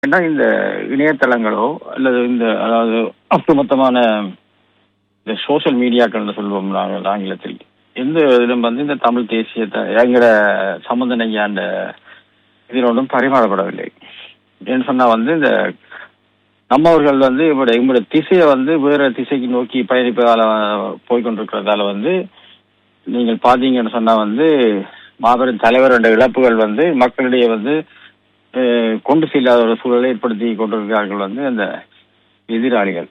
ஏன்னா இந்த இணையதளங்களோ அல்லது இந்த அதாவது ஒட்டுமொத்தமான இந்த சோஷியல் மீடியாக்கள்னு சொல்லுவோம் நாங்கள் ஆங்கிலத்தில் எந்த இதிலும் வந்து இந்த தமிழ் தேசியத்தை எங்களோட சம்பந்தனையாண்ட இதில் ஒன்றும் பரிமாறப்படவில்லை ஏன்னு சொன்னா வந்து இந்த நம்மவர்கள் வந்து இவருடைய இவங்களுடைய திசையை வந்து வேற திசைக்கு நோக்கி பயணிப்பதால போய்கொண்டிருக்கிறதால வந்து நீங்கள் பார்த்தீங்கன்னு சொன்னா வந்து மாபெரும் தலைவர் என்ற இழப்புகள் வந்து மக்களிடையே வந்து அஹ், கொண்டு செல்லாத ஒரு சூழலை ஏற்படுத்தி கொண்டிருக்கிறார்கள் வந்து அந்த எதிராளிகள்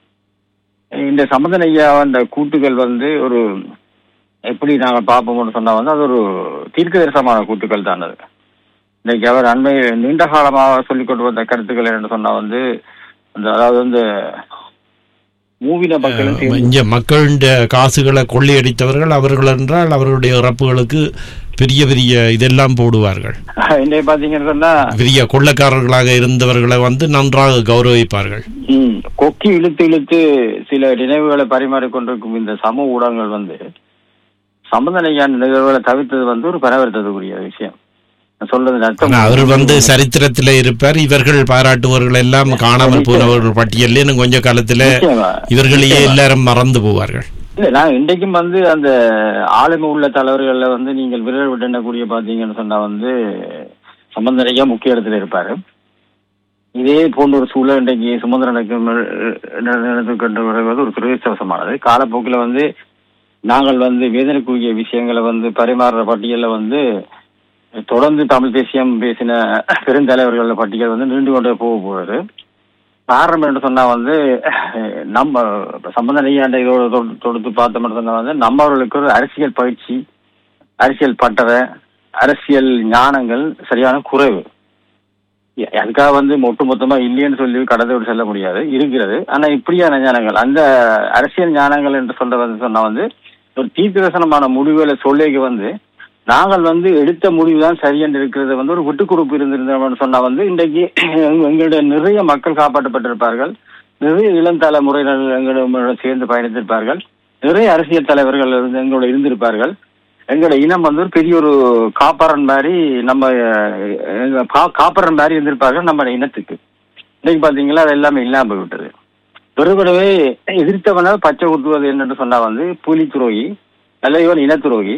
இந்த சம்பந்தன் ஐயா அந்த கூட்டுகள் வந்து ஒரு எப்படி நாங்கள் பார்ப்போம்னு சொன்னா வந்து அது ஒரு தீர்க்க தரிசனமான கூட்டுகள் தான் அது இன்னைக்கு அவர் அண்மை நீண்ட காலமாக சொல்லிக் கொண்டு வந்த கருத்துக்கள் என்னன்னு சொன்னா வந்து அந்த அதாவது வந்து மூவின மக்களும் சேர்ந்து- இங்க மக்களுடைய காசுகளை கொள்ளையடித்தவர்கள் அவர்கள் என்றால் அவர்களுடைய இறப்புகளுக்கு பெரிய பெரிய இதெல்லாம் போடுவார்கள் இன்னைக்கு பாத்தீங்கன்னு சொன்னா பெரிய கொள்ளைக்காரர்களாக இருந்தவர்களை வந்து நன்றாக கௌரவிப்பார்கள் ம், கொக்கி இழுத்து இழுத்து சில நினைவுகளை பரிமாறிக் கொண்டிருக்கும் இந்த சமூக ஊடகங்கள் வந்து சம்பந்தனையான நிகழ்வுகளை தவிர்த்தது வந்து ஒரு பரவர்த்ததுக்குரிய விஷயம் நான் சொல்றது அர்த்தம் ஆனா அவர் வந்து சரித்திரத்திலே இருப்பார் இவர்கள் பாராட்டுவர்கள் எல்லாம் காணாமல் போனவர்கள் பட்டியலே இன்னும் கொஞ்ச காலத்துல நிச்சயமா. இவர்களையே நிச்சயமா. எல்லாரும் மறந்து போவார்கள் இல்ல நான் இன்றைக்கும் வந்து அந்த ஆளுமை உள்ள தலைவர்கள்ல வந்து நீங்கள் விரல் விட்டு எண்ணக்கூடிய பாத்தீங்கன்னு சொன்னா வந்து சம்பந்தனையா முக்கிய இடத்துல இருப்பாரு இதே போன்ற ஒரு சூழல் இன்றைக்கு சுமந்திரனுக்கு நடந்துகின்றது ஒரு துரதிருஷ்டவசமானது காலப்போக்கில் வந்து நாங்கள் வந்து வேதனைக்குரிய விஷயங்களை வந்து பரிமாறுற பட்டியலில் வந்து தொடர்ந்து தமிழ் தேசியம் பேசின பெருந்தலைவர்கள் பட்டியல் வந்து நீண்டு கொண்டே போக போகுது காரணம் என்று சொன்னா வந்து நம்ம சம்பந்த நெய்யாண்ட இதோட தொடு- தொடுத்து பார்த்தோம்னு சொன்னா வந்து நம்மவர்களுக்கு ஒரு அரசியல் பயிற்சி அரசியல் பட்டறை அரசியல் ஞானங்கள் சரியான குறைவு எ- அதுக்காக வந்து ஒட்டு மொத்தமா இல்லைன்னு சொல்லி கடந்து விட்டு செல்ல முடியாது இருக்கிறது ஆனா இப்படியான ஞானங்கள் அந்த அரசியல் ஞானங்கள் என்று சொல்ல வந்து சொன்னா வந்து ஒரு தீர்க்கதர்சனமான முடிவுகளை சொல்லிக்கு வந்து நாங்கள் வந்து எடுத்த முடிவு தான் சரி என்று இருக்கிறது வந்து ஒரு விட்டுக்குறிப்பு இருந்திருந்தோம்னு சொன்னா வந்து இன்றைக்கு எங்க- எங்களுடைய நிறைய மக்கள் காப்பாற்றப்பட்டிருப்பார்கள் நிறைய இளம் தலைமுறையினர் எங்களோட சேர்ந்து பயணித்திருப்பார்கள் நிறைய அரசியல் தலைவர்கள் இருந்து- எங்களோட இருந்திருப்பார்கள் எங்களோட இனம் வந்து ஒரு பெரிய ஒரு காப்பரன் மாதிரி நம்ம அஹ், எங்க கா- காப்பரன் மாதிரி இருந்திருப்பார்கள் நம்ம இனத்துக்கு இன்னைக்கு பாத்தீங்களா அது எல்லாமே இல்லாம போய்விட்டது பெருபடவே எதிர்த்தவன பச்சை குத்துவது என்னன்னு சொன்னா வந்து புலி துரோகி அல்ல இவன் இன துரோகி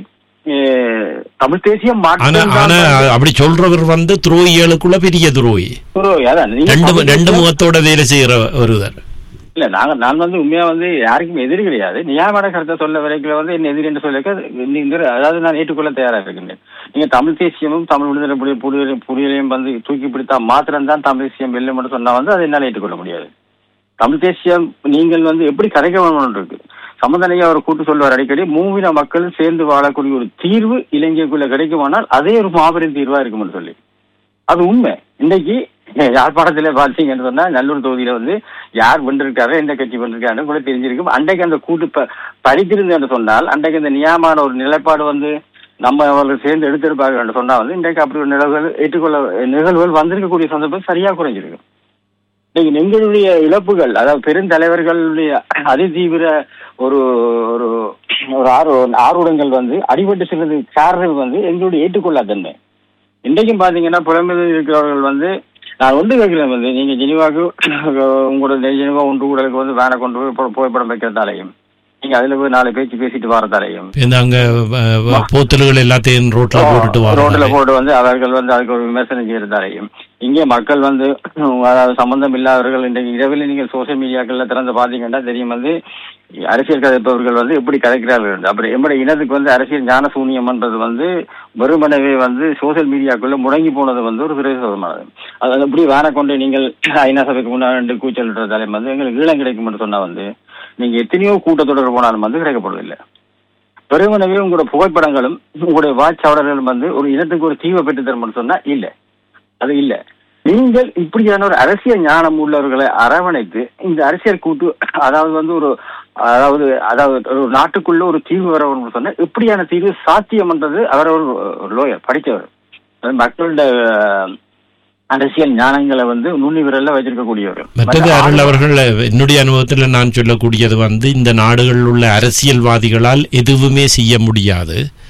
அஹ், தமிழ் தேசியம் ஆனா மாற்றம் ஆனா தான் அப்படி சொல்றவர் வந்து துரோகிகளுக்குள்ள பெரிய துரோகி துரோகி அதான் நீங்க ரெண்டு தமிழ் ரெண்டு தேசியம் முகத்தோட வேலை செய்யற ஒருவர் இல்ல நாங்க நான் வந்து உண்மையா வந்து யாருக்கும் எதிரி கிடையாது நியாயமான கருத்தை சொல்ல வரைக்கும் வந்து என்ன எதிரி என்று சொல்லிக்க நீங்க அதாவது நான் ஏற்றுக்கொள்ள தயாரா இருக்கின்றேன் நீங்க தமிழ் தேசியமும் தமிழ் விடுதலை புலி புலிகளையும் புலிகளையும் வந்து தூக்கி பிடித்தா மாத்திரம் தான் தமிழ் தேசியம் வெல்லும் என்று சொன்னா வந்து அதை என்னால ஏற்றுக்கொள்ள முடியாது தமிழ் தேசியம் நீங்கள் வந்து எப்படி கதைக்க வேணும் இருக்கு சம்பந்தனையா அவர் கூட்டு சொல்வார் அடிக்கடி மூவின மக்கள் சேர்ந்து வாழக்கூடிய ஒரு தீர்வு இலங்கைக்குள்ள கிடைக்குமானால் அதே ஒரு மாபெரும் தீர்வா இருக்கும்னு சொல்லி அது உண்மை இன்னைக்கு யாழ்ப்பாணத்துல பாத்தீங்கன்னு சொன்னா நல்லூர் தொகுதியில வந்து யார் வென்றிருக்காரு எந்த கட்சி வென்றிருக்காரு கூட தெரிஞ்சிருக்கும் அன்றைக்கு அந்த கூட்டு ப படித்திருந்து என்று சொன்னால் அன்றைக்கு அந்த நியாயமான ஒரு நிலைப்பாடு வந்து நம்ம அவர்கள் சேர்ந்து எடுத்திருப்பார்கள் என்று சொன்னா வந்து இன்றைக்கு அப்படி ஒரு நிகழ்வுகள் ஏற்றுக்கொள்ள நிகழ்வுகள் வந்திருக்கக்கூடிய சந்தர்ப்பம் சரியா குறைஞ்சிருக்கும் இன்னைக்கு எங்களுடைய இழப்புகள் அதாவது பெருந்தலைவர்களுடைய அதிதீவிர ஒரு ஒரு ஒரு ஆர்வ ஆர்வங்கள் வந்து அடிபட்டு செல்வது காரணம் வந்து எங்களுடைய ஏற்றுக்கொள்ளாதன்மை இன்றைக்கும் பாத்தீங்கன்னா புலம்பெயர்ந்து இருக்கிறவர்கள் வந்து நான் ஒன்று கேட்கிறேன் வந்து நீங்க ஜெனிவாக்கு உங்களோட ஜெனிவா ஒன்று கூடலுக்கு வந்து வேனை கொண்டு போய் பு- புகைப்படம் வைக்கிறதாலையும் நீங்க அதுல போய் நாலு பேச்சு பேசிட்டு வரதாலையும் இந்த அங்க அஹ், அஹ், போத்தல்கள் எல்லாத்தையும் ரோட்ல போட்டுட்டு ரோட்ல வர போட்டு வந்து அவர்கள் வந்து அதுக்கு ஒரு விமர்சனம் செய்யறதாலையும் இங்கே மக்கள் வந்து அதாவது சம்பந்தம் இல்லாதவர்கள் இன்றைக்கு இரவில் நீங்கள் சோசியல் மீடியாக்கள்ல திறந்து பாத்தீங்கன்னா தெரியும் வந்து அரசியல் கதைப்பவர்கள் வந்து எப்படி கதைக்கிறார்கள் என்று. அப்படி நம்முடைய இனத்துக்கு வந்து அரசியல் ஞான சூனியம்ன்றது வந்து வெறுமனவே வந்து சோசியல் மீடியாக்குள்ள முடங்கி போனது வந்து ஒரு துரதிருஷ்டமானது அது அப்படி வேற கொண்டு நீங்கள் ஐநா சபைக்கு முன்னாடி கூச்சல்ன்றதாலையும் வந்து எங்களுக்கு ஈழம் கிடைக்கும்னு சொன்னா வந்து நீங்க எத்தனையோ கூட்டத்தொடர் போனாலும் வந்து கிடைக்கப்படுவதில்லை பெருமனவே உங்களோட புகைப்படங்களும் உங்களுடைய வாட்சாளர்களும் வந்து ஒரு இனத்துக்கு ஒரு தீவை பெற்று தரும்னு சொன்னா இல்ல அது இல்ல நீங்கள் இப்படியான ஒரு அரசியல் ஞானம் உள்ளவர்களை அரவணைத்து இந்த அரசியல் கூட்டு அதாவது வந்து ஒரு அதாவது அதாவது ஒரு நாட்டுக்குள்ள ஒரு தீர்வு வரணும்னு சொன்னா இப்படியான தீர்வு சாத்தியம்ன்றது அவர் ஒரு லோயர் படித்தவர் அது மக்களோட அஹ், அரசியல் ஞானங்களை வந்து நுண்ணி விரல்ல வச்சிருக்கக்கூடியவர் மற்றது அருள் அவர்கள் என்னுடைய அனுபவத்தில் நான் சொல்லக்கூடியது வந்து இந்த நாடுகளில் உள்ள அரசியல்வாதிகளால் எதுவுமே செய்ய முடியாது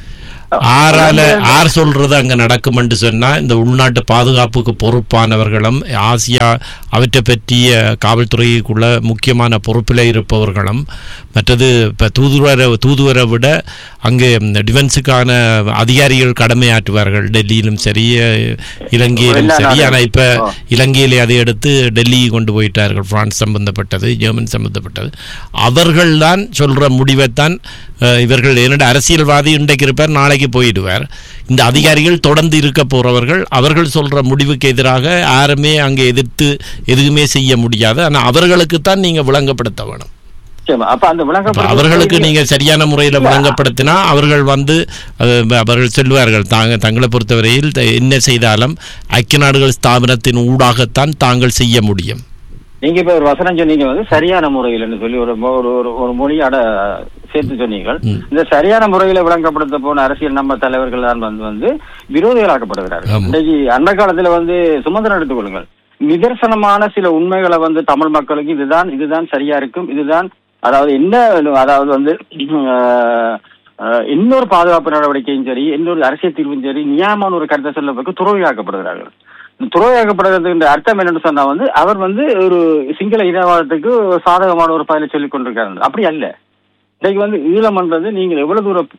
ஆறால ஆர் சொல்றது அங்க நடக்கும் என்று சொன்னா இந்த உள்நாட்டு பாதுகாப்புக்கு பொறுப்பானவர்களும் ஆசியா அவற்றை பற்றிய காவல்துறைக்குள்ள முக்கியமான பொறுப்பில் இருப்பவர்களும் மற்றது இப்போ தூதுவரை தூதுவரை விட அங்கே டிஃபென்ஸுக்கான அதிகாரிகள் கடமையாற்றுவார்கள் டெல்லியிலும் சரி இலங்கையிலும் எல்லா சரி நாடுகளும். ஆனால் இப்போ ஆ. இலங்கையிலே அதை எடுத்து டெல்லி கொண்டு போயிட்டார்கள் பிரான்ஸ் சம்பந்தப்பட்டது ஜெர்மன் சம்பந்தப்பட்டது அவர்கள்தான் சொல்ற முடிவைத்தான் அஹ், இவர்கள் என்னோட அரசியல்வாதி இன்றைக்கு இருப்பார் நாளைக்கு போயிடுவார் இந்த அதிகாரிகள் தொடர்ந்து இருக்க போறவர்கள் அவர்கள் சொல்ற முடிவுக்கு எதிராக யாருமே அங்கே எதிர்த்து எதுவுமே செய்ய முடியாது ஆனால் அவர்களுக்குத்தான் நீங்க விளங்கப்படுத்த வேணும் நிச்சயமா. அப்ப அந்த அப்ப விளங்கப்படுத்த அவர்களுக்கு நீங்க சரியான முறையில் விளங்கப்படுத்தினா அவர்கள் வந்து அஹ், அவர்கள் சொல்வார்கள் தாங்க தங்களை பொறுத்தவரையில் த- என்ன செய்தாலும் ஐக்கிய நாடுகள் ஸ்தாபனத்தின் ஊடாகத்தான் தாங்கள் செய்ய முடியும் நீங்க இப்ப ஒரு வசனம் சொன்னீங்க வந்து சரியான முறையில் சொல்லி ஒரு மொ- ஒரு ஒரு- ஒரு மொழியாட சேர்த்து சொன்னீங்க ம். இந்த சரியான முறையில விளங்கப்படுத்த போன அரசியல் நம்ம தலைவர்கள் தான் வந்து வந்து விரோதிகளாக்கப்படுகிறார்கள் ஆமா. இன்றைக்கு அண்மை காலத்துல வந்து சுமந்திரம் எடுத்துக்கொள்ளுங்கள் நிதர்சனமான சில உண்மைகளை வந்து தமிழ் மக்களுக்கு இதுதான் இதுதான் சரியா இருக்கும் இதுதான் அதாவது என்ன அதாவது வந்து அஹ், அஹ், இன்னொரு பாதுகாப்பு நடவடிக்கையும் சரி இன்னொரு அரசியல் தீர்வும் சரி நியாயமான ஒரு கருத்தை சொல்லுவதற்கு துறவியாக்கப்படுகிறார்கள் துறவியாக்கப்படுறதுன்ற அர்த்தம் என்னன்னு சொன்னா வந்து அவர் வந்து ஒரு சிங்கள இனவாதத்துக்கு ஒரு சாதகமான ஒரு பதிலை சொல்லிக் கொண்டிருக்காரு அப்படி அல்ல இன்னைக்கு வந்து ஈழம்ன்றது நீங்கள் எவ்வளவு தூரம்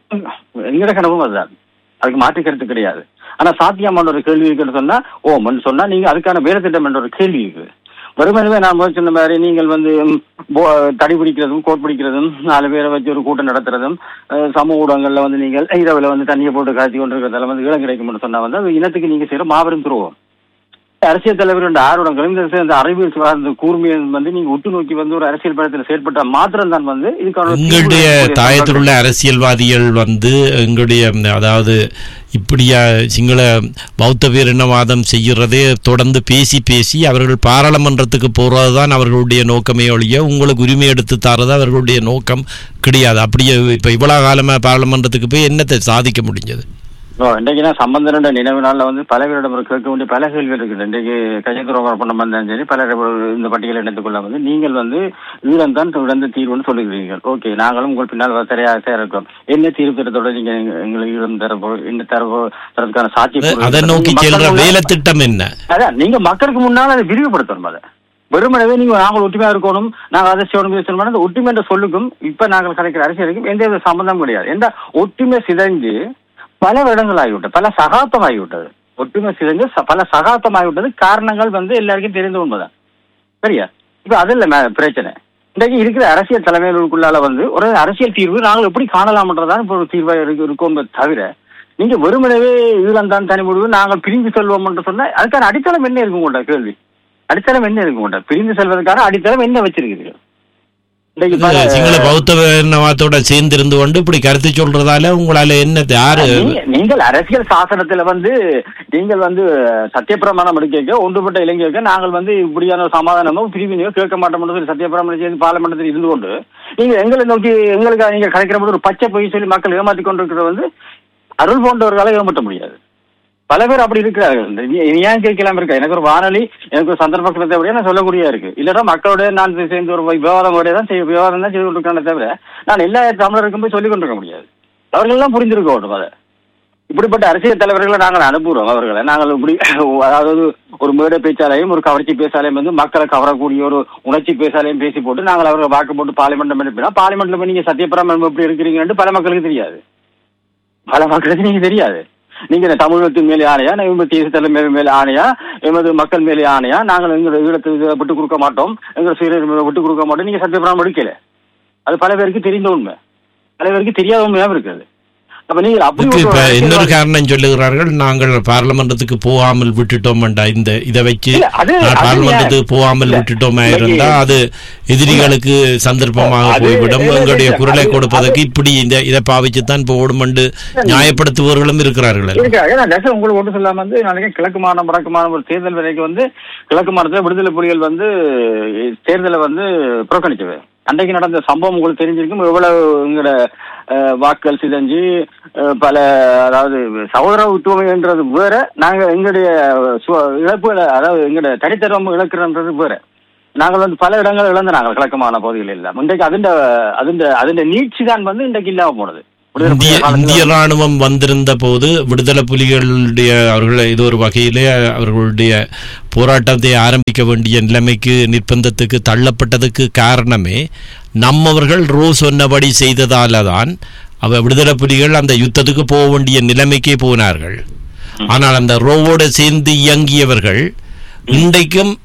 எங்கட கனவும் அதுதான் அதுக்கு மாற்று கருத்து கிடையாது ஆனா சாத்தியமான ஒரு கேள்வி இருக்குன்னு சொன்னா ஓமன்னு சொன்னா நீங்க அதுக்கான வேலை திட்டம் என்ற ஒரு கேள்வி இருக்கு வெறுமனவே நான் முதல் சொன்ன மாதிரி நீங்கள் வந்து ம், போ- தடி பிடிக்கிறதும் கோட் பிடிக்கிறதும் நாலு பேரை வச்சு ஒரு கூட்டம் நடத்துறதும் அஹ், சமூக ஊடகங்கள்ல வந்து நீங்கள் இரவுல வந்து தண்ணியை போட்டு காய்ச்சி கொண்டிருக்கிறதால வந்து இடம் கிடைக்கும்னு சொன்னா வந்து அது இனத்துக்கு நீங்க செய்யற மாபெரும் துரோகம் அரசியல் தலைவருடைய ஆர்வங்களும் இந்த இந்த அறிவியல் சார்ந்த கூர்மையை வந்து நீங்க உற்று நோக்கி வந்து ஒரு அரசியல் படத்தில் செயற்பட்ட மாத்திரம் தான் வந்து இதுக்கான ஒரு தீர்வு எங்களுடைய இருக்கக்கூடிய தாயத்தில் உள்ள அரசியல்வாதிகள் வந்து எங்களுடைய ம், அதாவது இப்படியா சிங்கள பௌத்த பேரினவாதம் செய்கிறதே தொடர்ந்து பேசி பேசி அவர்கள் பாராளுமன்றத்துக்கு போறதுதான் அவர்களுடைய நோக்கமே ஒழிய உங்களுக்கு உரிமை எடுத்து தரது அவர்களுடைய நோக்கம் கிடையாது அப்படியே இப்ப இவ்வளவு காலமா பாராளுமன்றத்துக்கு போய் என்னத்தை சாதிக்க முடிஞ்சது ஓ, இன்றைக்கு நான் சம்பந்தனோட நினைவு நாள்ல வந்து பல பேரிடம் ஒரு கேட்க வேண்டிய பல கேள்விகள் இருக்குது இன்றைக்கு கையெழுத்து பண்ண வந்தாலும் சரி பல இந்த பட்டியலை இணைத்துக்கொள்ள வந்து நீங்கள் வந்து ஈழம் தான் தொடர்ந்து தீர்வுன்னு சொல்லுகிறீர்கள் ஓகே நாங்களும் உங்கள் பின்னால் சரியாக இருக்கோம் என்ன தீர்வு திட்டத்தோட நீங்க எங்க- எங்களுக்கு ஈழம் தரப்போ என்ன தரப்போ தரதுக்கான சாட்சி அதை நோக்கி செல்ற வேலை திட்டம் என்ன அதான் நீங்க மக்களுக்கு முன்னால் அதை விரிவுபடுத்தணும் அதை வெறுமனவே நீங்க நாங்கள் ஒற்றுமையா இருக்கணும் நாங்கள் அதை செய்யணும் இதை செய்யணும் அந்த ஒற்றுமை என்ற சொல்லுக்கும் இப்ப நாங்கள் கலைக்கிற அரசியலுக்கும் எந்த வித சம்பந்தம் கிடையாது எந்த ஒற்றுமை சிதைந்து பல வருடங்கள் ஆகிவிட்டது பல சகாப்தம் ஆகிவிட்டது ஒற்றுமை சிதைந்து ச- பல சகாப்தம் ஆகிவிட்டது காரணங்கள் வந்து எல்லாருக்கும் தெரிந்த உண்மைதான் சரியா இப்ப அது இல்ல மே- பிரச்சனை இன்றைக்கு இருக்கிற அரசியல் தலைமைகளுக்குள்ளால வந்து ஒரு அரசியல் தீர்வு நாங்கள் எப்படி காணலாம்ன்றதான் இப்போ ஒரு தீர்வா இருக்கு இருக்கும் தவிர நீங்க வெறுமனவே ஈழம் தான் தனி முடிவு நாங்கள் பிரிந்து செல்வோம் என்று சொன்னா அதுக்கான அடித்தளம் என்ன இருக்கும் உங்கள்ட்ட கேள்வி அடித்தளம் என்ன இருக்கும் உங்கள்ட்ட பிரிந்து செல்வதற்கான அடித்தளம் என்ன வச்சிருக்கிறீர்கள் இன்றைக்கு இது பல- சிங்கள பௌத்த பேரினவாதத்தோட சேர்ந்து இருந்து கொண்டு இப்படி கருத்து சொல்றதால உங்களால என்ன யாரு நீங்க- நீங்கள் அரசியல் சாசனத்துல வந்து நீங்கள் வந்து சத்தியப்பிரமாணம் எடுக்க ஒன்றுபட்ட இளைஞருக்கு நாங்கள் வந்து இப்படியான ஒரு சமாதானமோ பிரிவினையோ கேட்க மாட்டோம்னு சொல்லி சத்தியப்பிரமாணம் செய்து பார்லமெண்டத்தில் இருந்து கொண்டு நீங்க எங்களை நோக்கி எங்களுக்கு நீங்க கிடைக்கிற போது ஒரு பச்சை பொய் சொல்லி மக்கள் ஏமாத்தி கொண்டிருக்கிறது வந்து அருள் போன்றவர்களால ஏமாற்ற முடியாது பல பேர் அப்படி இருக்கிறார்கள் இந்த நீ- நீ ஏன் கேட்கலாம் இருக்கா எனக்கு ஒரு வானொலி எனக்கு ஒரு சந்தர்ப்பத்தை விட நான் சொல்லக்கூடிய இருக்கு இல்லைன்னா மக்களோட நான் சேர்ந்து ஒரு விவாதம் கூட தான் செய்ய விவாதம் தான் செய்து கொண்டிருக்கானே தவிர நான் எல்லா தமிழருக்கும் போய் சொல்லிக் கொண்டிருக்க முடியாது அவர்கள் எல்லாம் புரிந்திருக்க வேண்டும் அதை இப்படிப்பட்ட அரசியல் தலைவர்களை நாங்கள் அனுப்புகிறோம் அவர்களை நாங்கள் இப்படி அதாவது ஒரு மேடை பேச்சாலையும் ஒரு கவர்ச்சி பேசாலையும் வந்து மக்களை கவரக்கூடிய ஒரு உணர்ச்சி பேசாலையும் பேசி போட்டு நாங்கள் அவர்களை வாக்கு போட்டு பார்லிமெண்ட் அனுப்பினா பார்லிமெண்ட்ல போய் நீங்க சத்தியபிரமணம் எப்படி இருக்கிறீங்கன்னு பல மக்களுக்கு தெரியாது பல மக்களுக்கு நீங்க தெரியாது நீங்க இந்த தமிழகத்தின் மேலே ஆணையா எமது தேசத்தில மேல மேல ஆணையா எமது மக்கள் மேலே ஆணையா நாங்கள் எங்க ஈழத்தை இதை விட்டு கொடுக்க மாட்டோம் எங்க சீரர் விட்டு கொடுக்க மாட்டோம் நீங்க சத்தியபிரமணம் எடுக்கல அது பல பேருக்கு தெரிந்த உண்மை பல பேருக்கு தெரியாத உண்மையாவும் இருக்குது அப்ப நீங்க அப்படி இதுக்கு ஒரு இப்ப அரசியல்வாதி- இன்னொரு காரணம் சொல்லுகிறார்கள் நாங்கள் பார்லமெண்டத்துக்கு போகாமல் விட்டுட்டோம்டா இந்த இதை வச்சு இல்ல, அது- நான் அது பார்லமெண்டத்துக்கு ஏன்? போகாமல் இல்ல, விட்டுட்டோமா இன்னைக்கு- இருந்தா அது எதிரிகளுக்கு சந்தர்ப்பமாக அது- போய்விடும் இல்ல, இல்ல, எங்களுடைய இல்ல, குரலை அது- கொடுப்பதற்கு இப்படி இந்த இதை பாவிச்சுத்தான் போடும் என்று நியாயப்படுத்துபவர்களும் இருக்கிறார்கள் இருக்காங்க ஏன்னா நெசம் உங்களுக்கு ஒன்றும் சொல்லாம வந்து நாளைக்கு கிழக்கு மாநிலம் வடக்கு மாநிலம் ஒரு தேர்தல் வரைக்கும் வந்து கிழக்கு மாநிலத்தில் விடுதலை புலிகள் வந்து தேர்தலை வந்து புறக்கணிச்சது அன்றைக்கு நடந்த சம்பவம் உங்களுக்கு தெரிஞ்சிருக்கும் எவ்வளவு எங்களோட அஹ், வாக்குகள் சிதஞ்சு அஹ், பல அதாவது சகோதர ஒற்றுமைன்றது வேற நாங்க எங்களுடைய சு- இழப்புகளை அதாவது எங்களுடைய தனித்தரம் இழக்கிறன்றது வேற நாங்கள் வந்து பல இடங்கள் இழந்த நாங்கள் கிழக்கு மாநில பகுதிகளில் எல்லாம் இன்றைக்கு அதிண்ட அதிண்ட அதிண்ட நீட்சி தான் வந்து இன்றைக்கு இல்லாம போனது விடுதலை இந்திய புலிகள் காலத்துல இந்திய ராணுவம் வந்திருந்த போது விடுதலை புலிகளுடைய அவர்கள் இது ஒரு வகையிலே அவர்களுடைய போராட்டத்தை ஆரம்பிக்க வேண்டிய நிலைமைக்கு நிர்பந்தத்துக்கு தள்ளப்பட்டதுக்கு காரணமே நம்மவர்கள் ரோ சொன்னபடி செய்ததால தான் அவ விடுதலை புலிகள் அந்த யுத்தத்துக்கு போக வேண்டிய நிலைமைக்கே போனார்கள் ஆனால் அந்த ரோவோடு சேர்ந்து இயங்கியவர்கள் இன்றைக்கும்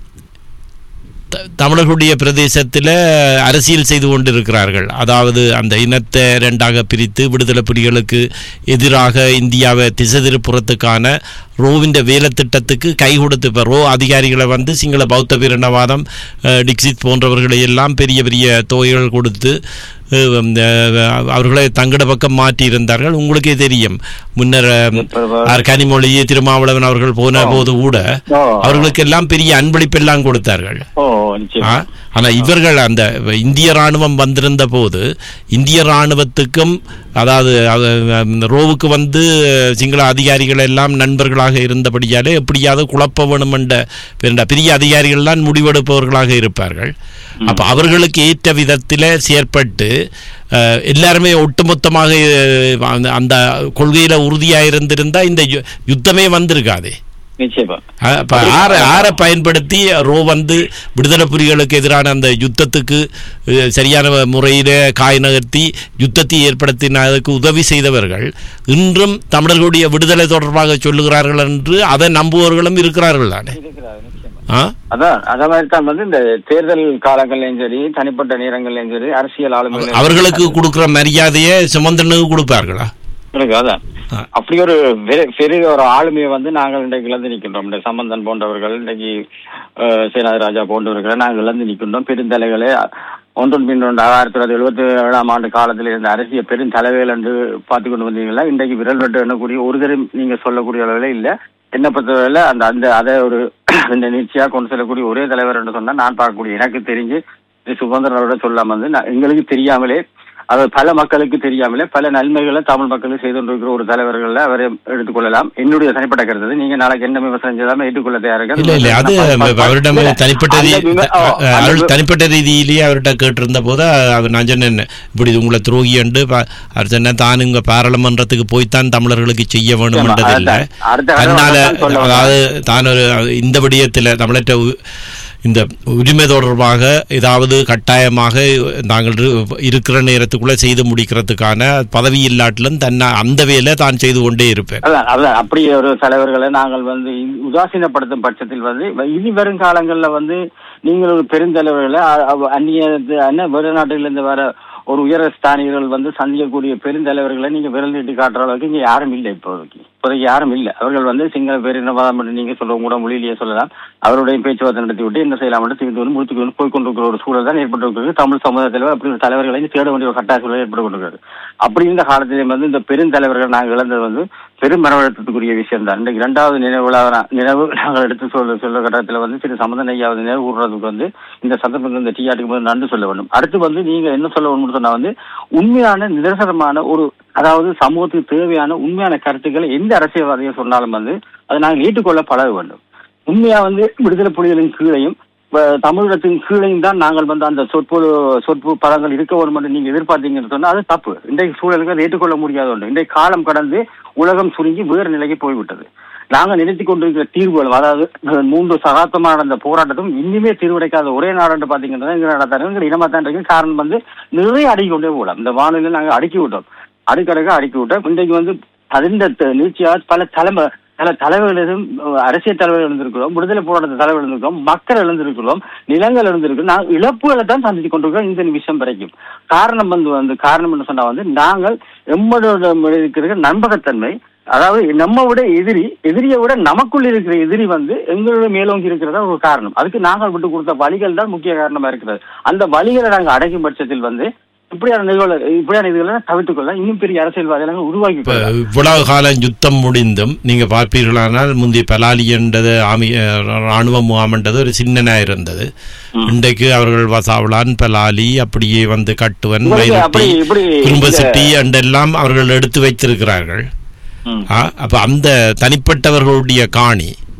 த- தமிழர்களுடைய பிரதேசத்தில் அரசியல் செய்து கொண்டிருக்கிறார்கள் அதாவது அந்த இனத்தை ரெண்டாக பிரித்து விடுதலை புலிகளுக்கு எதிராக இந்தியாவை திசை திருப்புறத்துக்கான ரோவின் வேலை திட்டத்துக்கு கை கொடுத்து இப்போ ரோ அதிகாரிகளை வந்து சிங்கள பௌத்த பேரினவாதம் அஹ், டிக்சித் போன்றவர்களை எல்லாம் பெரிய பெரிய தொகைகள் கொடுத்து அஹ், இந்த, அஹ், அவர்களை தங்கட பக்கம் மாற்றி இருந்தார்கள் உங்களுக்கே தெரியும் முன்னர் அஹ், ஆர் கனிமொழி திருமாவளவன் அவர்கள் போன போது கூட ஓ. அவர்களுக்கெல்லாம் பெரிய அன்பளிப்பெல்லாம் கொடுத்தார்கள் ஓ நிச்சயம் ஆ? ஆனா இவர்கள் அந்த இந்திய ராணுவம் வந்திருந்த போது இந்திய ராணுவத்துக்கும் அதாவது அது, அந்த ரோவுக்கு வந்து சிங்கள அதிகாரிகள் எல்லாம் நண்பர்களாக இருந்தபடியாலே எப்படியாவது குழப்ப வேணும் என்ற பெரிய- பெரிய அதிகாரிகள் முடிவெடுப்பவர்களாக இருப்பார்கள் அப்ப அவர்களுக்கு ஏற்ற விதத்தில் செயற்பட்டு அஹ், எல்லாருமே ஒட்டுமொத்தமாக அஹ், அந்த- அந்த கொள்கையில உறுதியா இருந்திருந்தா இந்த யு- யுத்தமே வந்திருக்காதே நிச்சயமா அப்ப ஆற ஆற பயன்படுத்தி ரோ வந்து விடுதலை புலிகளுக்கு எதிரான அந்த யுத்தத்துக்கு அஹ், சரியான முறையில காய் நகர்த்தி யுத்தத்தை ஏற்படுத்தினதுக்கு உதவி செய்தவர்கள் இன்றும் தமிழர்களுடைய விடுதலை தொடர்பாக சொல்லுகிறார்கள் என்று அதை நம்புவவர்களும் இருக்கிறார்கள் தானே இருக்கிறார், நிச்சயமா. ஆ? அதான் அத மாதிரி தான் வந்து இந்த தேர்தல் காலங்கள்லயும் சரி தனிப்பட்ட நேரங்கள்லயும் சரி அரசியல் ஆளுமை அவர்களுக்கு கொடுக்கிற மரியாதையை சுமந்தனுக்கு கொடுப்பார்களா இருக்கு, அதான் ஆ. அப்படி ஒரு வெ- பெரிய ஒரு ஆளுமையை வந்து நாங்கள் இன்றைக்கு இழந்து நிற்கின்றோம் இந்த சம்பந்தன் போன்றவர்கள் இன்றைக்கு அஹ், சேனாதி ராஜா போன்றவர்களை நாங்கள் இழந்து நிற்கின்றோம் பெருந்தலைகளே ஒன்றொன் பின் ஒன்று ஆயிரத்தி தொள்ளாயிரத்தி எழுபத்தி ஏழாம் ஆண்டு காலத்தில் இருந்த அரசியல் பெருந்தலைகள் என்று பார்த்து கொண்டு வந்தீங்களா இன்றைக்கு விரல் வெட்டு எண்ணக்கூடிய ஒரு தரம் நீங்க சொல்லக்கூடிய அளவில் இல்ல என்ன பொறுத்தவரையில அந்த அந்த அதை ஒரு இந்த நீட்சியா கொண்டு செல்லக்கூடிய ஒரே தலைவர் என்று சொன்னா நான் பார்க்கக்கூடிய எனக்கு தெரிஞ்சு இது சுதந்திரோட சொல்லாம வந்து நான் எங்களுக்கு தெரியாமலே அது பல மக்களுக்கு தெரியாமலே பல நன்மைகளை தமிழ் மக்களுக்கு செய்து கொண்டிருக்கிற ஒரு தலைவர்களை அவரை எடுத்துக்கொள்ளலாம் என்னுடைய தனிப்பட்ட கருத்து அது. நீங்க நாளைக்கு என்ன விமர்சனம் செய்தாலும் ஏற்றுக்கொள்ள தயாராக இல்ல இல்ல அது அவரிடம் தனிப்பட்ட ரீ- அந்த விம- ஓ, அஹ், அந்த அவர் வி- தனிப்பட்ட ரீதியிலேயே அவர்கிட்ட கேட்டிருந்த போது அவர் நான் சொன்னேன் இப்படி உங்களை துரோகி என்று ப- அவர் சொன்ன தான் இங்க பாராளுமன்றத்துக்கு போய்த்தான் தமிழர்களுக்கு செய்ய வேணும்ன்றது இல்ல அதான். அடுத்த கட்டம் தன்னால அதான் சொல்ல வந்தேன். அதாவது தான் ஒரு இந்த விடயத்தில் தமிழற்ற உ- இந்த உரிமை தொடர்பாக ஏதாவது கட்டாயமாக நாங்கள் இரு- இருக்கிற நேரத்துக்குள்ள செய்து முடிக்கிறதுக்கான பதவி இல்லாட்டிலும் தன்னை அந்த வேலை தான் செய்து கொண்டே இருப்பேன் அதான் அதான் அப்படி ஒரு தலைவர்களை நாங்கள் வந்து இ- உதாசீனப்படுத்தும் பட்சத்தில் வந்து வ- இனி வரும் காலங்களில் வந்து நீங்கள் ஒரு பெருந்தலைவர்களை அ- அவ- அந்நிய அந்நிய வெளிநாட்டிலிருந்து வர ஒரு உயர ஸ்தானிகள் வந்து சந்திக்கக்கூடிய பெருந்தலைவர்களை நீங்க விரல் நீட்டி காட்டுற அளவுக்கு இங்க யாரும் இல்லை இப்போதைக்கு இப்போதைக்கு யாரும் இல்லை அவர்கள் வந்து சிங்கள பேரினவாதம் என்று நீங்க சொல்ல கூட மொழியிலேயே சொல்லலாம் அவருடைய பேச்சுவார்த்தை நடத்தி விட்டு என்ன செய்யலாம் என்று தீர்ந்து வந்து முடித்துக்கு வந்து போய் கொண்டிருக்கிற ஒரு சூழல் தான் ஏற்பட்டிருக்கிறது தமிழ் சமுதாயத்தில் அப்படி ஒரு தலைவர்களை தேட வேண்டிய ஒரு கட்டாய சூழல் ஏற்பட்டு கொண்டிருக்கிறது அப்படி இருந்த காலத்திலே வந்து இந்த பெருந்தலைவர்கள் நாங்கள் இழந்தது வந்து பெரும் மனவழுத்தத்துக்குரிய விஷயம் தான் இன்றைக்கு இரண்டாவது நினைவு விழா நினைவு நாங்கள் எடுத்து சொல்ல சொல்ல கட்டத்தில் வந்து திரு சம்பந்தன் ஐயாவது நினைவு கூறுறதுக்கு வந்து இந்த சந்தர்ப்பத்தில் இந்த டீஆட்டுக்கு வந்து நன்றி சொல்ல வேண்டும் அடுத்து வந்து நீங்க என்ன சொல்ல வேணும்னு சொன்னா வந்து உண்மையான நிதர்சனமான ஒரு அதாவது சமூகத்துக்கு தேவையான உண்மையான கருத்துக்களை எந்த அரசியல்வாதியும் சொன்னாலும் வந்து அதை நாங்கள் ஏற்றுக்கொள்ள பழக வேண்டும் உண்மையா வந்து விடுதலை புலிகளின் கீழையும் இப்ப தமிழகத்தின் கீழையும் தான் நாங்கள் வந்து அந்த சொற்பு சொற்பு பதங்கள் இருக்க வேண்டும் என்று நீங்க எதிர்பார்த்தீங்கன்னு சொன்னா அது தப்பு இன்றைக்கு சூழலுக்கு அதை ஏற்றுக்கொள்ள முடியாத ஒன்று இன்றைக்கு காலம் கடந்து உலகம் சுருங்கி வேறு நிலைக்கு போய்விட்டது நாங்க நினைத்து கொண்டிருக்கிற தீர்வுகள் அதாவது அஹ், மூன்று சகாப்தமா நடந்த போராட்டத்தும் இனிமே தீர்வடைக்காத ஒரே நாடு பாத்தீங்கன்னா எங்க நடத்தாரு எங்க இனமா தான் இருக்கு காரணம் வந்து நிறைய அடுக்கி கொண்டே போகலாம் இந்த வானிலை நாங்க அடுக்கி விட்டோம் அடுக்கடுக்க அடுக்கி விட்டோம் இன்றைக்கு வந்து அதிர்ந்த நீச்சியாக பல தலைமை பல தலைவர்களும் அஹ், அரசியல் தலைவர்கள் இருந்திருக்கிறோம் விடுதலை போராட்ட தலைவர் இருந்திருக்கிறோம் மக்கள் இழந்திருக்கிறோம் நிலங்கள் இழந்திருக்கிறோம் நாங்கள் இழப்புகளை தான் சந்தித்து கொண்டிருக்கிறோம் இந்த நிமிஷம் வரைக்கும் காரணம் வந்து வந்து காரணம் என்ன சொன்னா வந்து நாங்கள் எம்மளோட இருக்கிற நம்பகத்தன்மை அதாவது நம்ம விட எதிரி எதிரியை விட நமக்குள் இருக்கிற எதிரி வந்து எங்களோட மேலோங்கி இருக்கிறதா ஒரு காரணம் அதுக்கு நாங்கள் விட்டு கொடுத்த வழிகள் தான் முக்கிய காரணமா இருக்கிறது அந்த வழிகளை நாங்கள் அடைக்கும் பட்சத்தில் வந்து இப்படியான நிகழ்வுகளை இப்படியான இதுகளை தவிர்த்துக் கொள்ள இன்னும் பெரிய அரசியல்வாதிகளை நாங்கள் உருவாக்கி இப்ப கொள்ளலாம். இவ்வளவு காலம் யுத்தம் முடிந்தும் நீங்க பார்ப்பீர்களானால் முந்தைய பலாலி என்றது ஆமி ராணுவ முகாம்ன்றது ஒரு சின்னனா இருந்தது இன்றைக்கு அவர்கள் வசாவளான் பலாலி அப்படியே வந்து கட்டுவன் உங்களுக்கு வைரட்டி அப்படி இப்படி குடும்பசிட்டி என்றெல்லாம் அவர்கள் எடுத்து வைத்திருக்கிறார்கள் ம். ஆ, அப்ப அந்த தனிப்பட்டவர்களுடைய காணி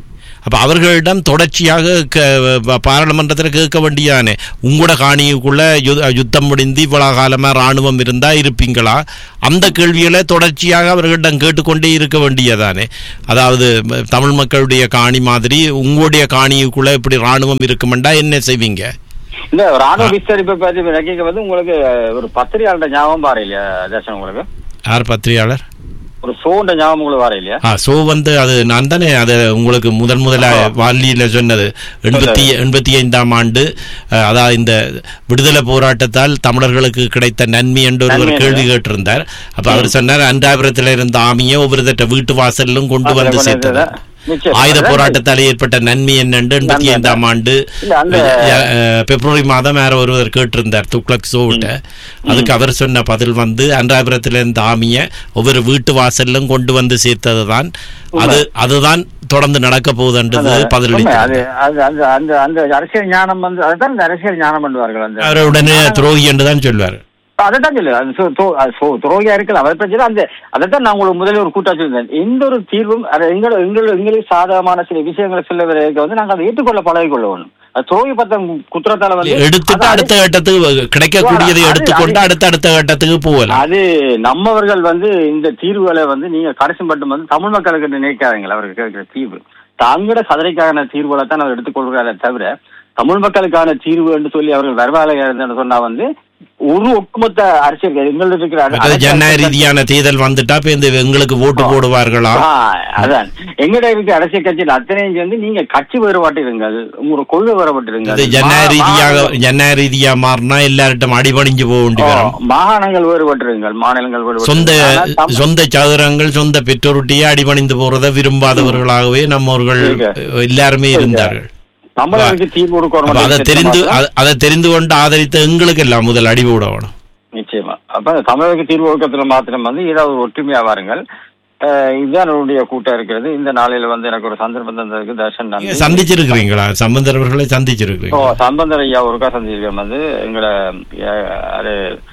அப்ப அவர்களிடம் தொடர்ச்சியாக க- பாராளுமன்றத்தில் கேட்க வேண்டியானே உங்களோட காணிக்குள்ள யு- யுத்தம் முடிந்து இவ்வளவு காலமா ராணுவம் இருந்தா இருப்பீங்களா அந்த கேள்விகளை தொடர்ச்சியாக அவர்களிடம் கேட்டுக்கொண்டே இருக்க வேண்டியதானே அதாவது ம, தமிழ் மக்களுடைய காணி மாதிரி உங்களுடைய காணிக்குள்ள இப்படி ராணுவம் இருக்குமெண்டா என்ன செய்வீங்க இந்த ராணுவ விஸ்தரிப்பை பற்றி கேட்க வந்து உங்களுக்கு ஒரு பத்திரிகையாளர் ஞாபகம் பாரு இல்லையா தர்ஷன் உங்களுக்கு யார் பத்திரிகையாளர் ஒரு சோண்ட ஞாபகம் உங்களுக்கு வர இல்லையா ஆ சோ வந்து அது நான் தானே அது உங்களுக்கு முதன் முதல வாலியில சொன்னது எண்பத்தி எண்பத்தி ஐந்தாம் ஆண்டு அஹ், அதாவது இந்த விடுதலை போராட்டத்தால் தமிழர்களுக்கு கிடைத்த நன்மை என்று ஒருவர் நன்மை கேள்வி கேட்டிருந்தார் அப்ப அவர் சொன்னார் அன்றாபுரத்தில் இருந்த ஆமியை ஒவ்வொருத்தட்ட வீட்டு வாசலிலும் கொண்டு அதுல வந்து கொண்டு சேர்த்தது வந்ததா? நிச்சயம். ஆயுத அதான் போராட்டத்தால் ஏற்பட்ட நன்மை என்னென்று எண்பத்தி நன்மை ஐந்தாம் ஆண்டு இல்ல, அந்த- அஹ், பிப்ரவரி மாதம் வேற ஒருவர் கேட்டிருந்தார் துக்ளக் சோவிட்ட அதுக்கு அவர் சொன்ன பதில் வந்து அன்றாபுரத்தில் இருந்த ஆமிய ஒவ்வொரு வீட்டு வாசலிலும் கொண்டு வந்து சேர்த்ததுதான் அது அதுதான் தொடர்ந்து நடக்க போகுதுன்றது உண்மை, பதிலளித்தார் அது அது அந்த அந்த அந்த அரசியல் ஞானம் வந்து அதுதான் இந்த அரசியல் ஞானம் பண்ணுவார்கள் அந்த அவர் உடனே துரோகி என்று தான் சொல்வார் அதைத்தான் சொல்லு அது சோ- தோ- அது சோ- துரோகியா இருக்கலாம் அதை பிரச்சனை அந்த அதைத்தான் நான் உங்களுக்கு முதல்ல ஒரு கூட்டா சொல்லியிருந்தேன் எந்த ஒரு தீர்வும் அது எங்கள் எங்கள் எங்களுக்கு சாதகமான சில விஷயங்களை சொல்ல வரைக்கும் வந்து நாங்கள் அதை ஏற்றுக்கொள்ள பழகிக்கொள்ள வேணும் அது துரோகி பத்தம் குற்றத்தால வந்து எடுத்துட்டு அது- அடுத்த கட்டத்துக்கு கிடைக்கக்கூடியதை அது- எடுத்துக்கொண்டு அது- அடுத்த அடுத்த கட்டத்துக்கு போகலாம் அது நம்மவர்கள் வந்து இந்த தீர்வுகளை வந்து நீங்க கடைசி மட்டும் வந்து தமிழ் மக்களுக்கு நினைக்காதீங்களா அவருக்கு கேட்கிற தீர்வு தங்களோட கதரைக்கான தீர்வுகளை தான் அவர் எடுத்துக்கொள்கிறாரே தவிர தமிழ் மக்களுக்கான தீர்வு என்று சொல்லி அவர்கள் வரவாலையா இருந்தேன்னு சொன்னா வந்து ஒரு ஒட்டுமொத்த அரசியல் எங்களுக்கு இருக்கிற மற்றது அரசியல் ஜனநாயக ரீதியான தேர்தல் வந்துட்டா இப்ப இந்த எங்களுக்கு ஓட்டு போடுவார்களா ஆ, அதான் எங்கட இருக்க அரசியல் கட்சியில் அத்தனையும் சேர்ந்து நீங்க கட்சி வேறுபாட்டிருங்கள் உங்களோட கொள்கை வேறுபாட்டிருங்கள் அது ஜனநாயக மா- ரீதியாக மாநில- ஜனநாயக ரீதியா மாறினா எல்லார்ட்டும் அடிபணிஞ்சு போக வேண்டி ஓ, வரும் மாகாணங்கள் வேறுபட்டிருங்கள் மாநிலங்கள் வேறுபட்டு சொந்த சொந்த சதுரங்கள் சொந்த பெற்றோருட்டியே அடிபணிந்து போறதை விரும்பாதவர்களாகவே நம்மவர்கள் இருக்கு. எல்லாருமே இருந்தார்கள் தமிழர்களுக்கு தீர்வு கொடுக்கணும் அப்ப அதை அப்படின்னு தெரிந்து பார்த்தா- அ- அதை தெரிந்து கொண்டு ஆதரித்த எங்களுக்கு எல்லாம் முதல் அடி விடணும் நிச்சயமா அப்ப தமிழருக்கு தீர்வு ஒழுக்கத்துல மாத்திரம் வந்து ஏதாவது ஒரு ஒற்றுமையா வாருங்கள் அஹ் இதுதான் என்னுடைய கூட்டம் இருக்கிறது இந்த நாளையில வந்து எனக்கு ஒரு சந்தர்ப்பம் தந்ததுக்கு தர்ஷன் நீங்க நன்றி சந்திச்சிருக்கிறீங்களா சம்பந்தர் அவர்களை ஓ சந்திச்சிருக்கிறீங்க சம்பந்தர் ஐயா ஒருக்கா சந்திச்சிருக்கேன் வந்து எங்களை அஹ், அது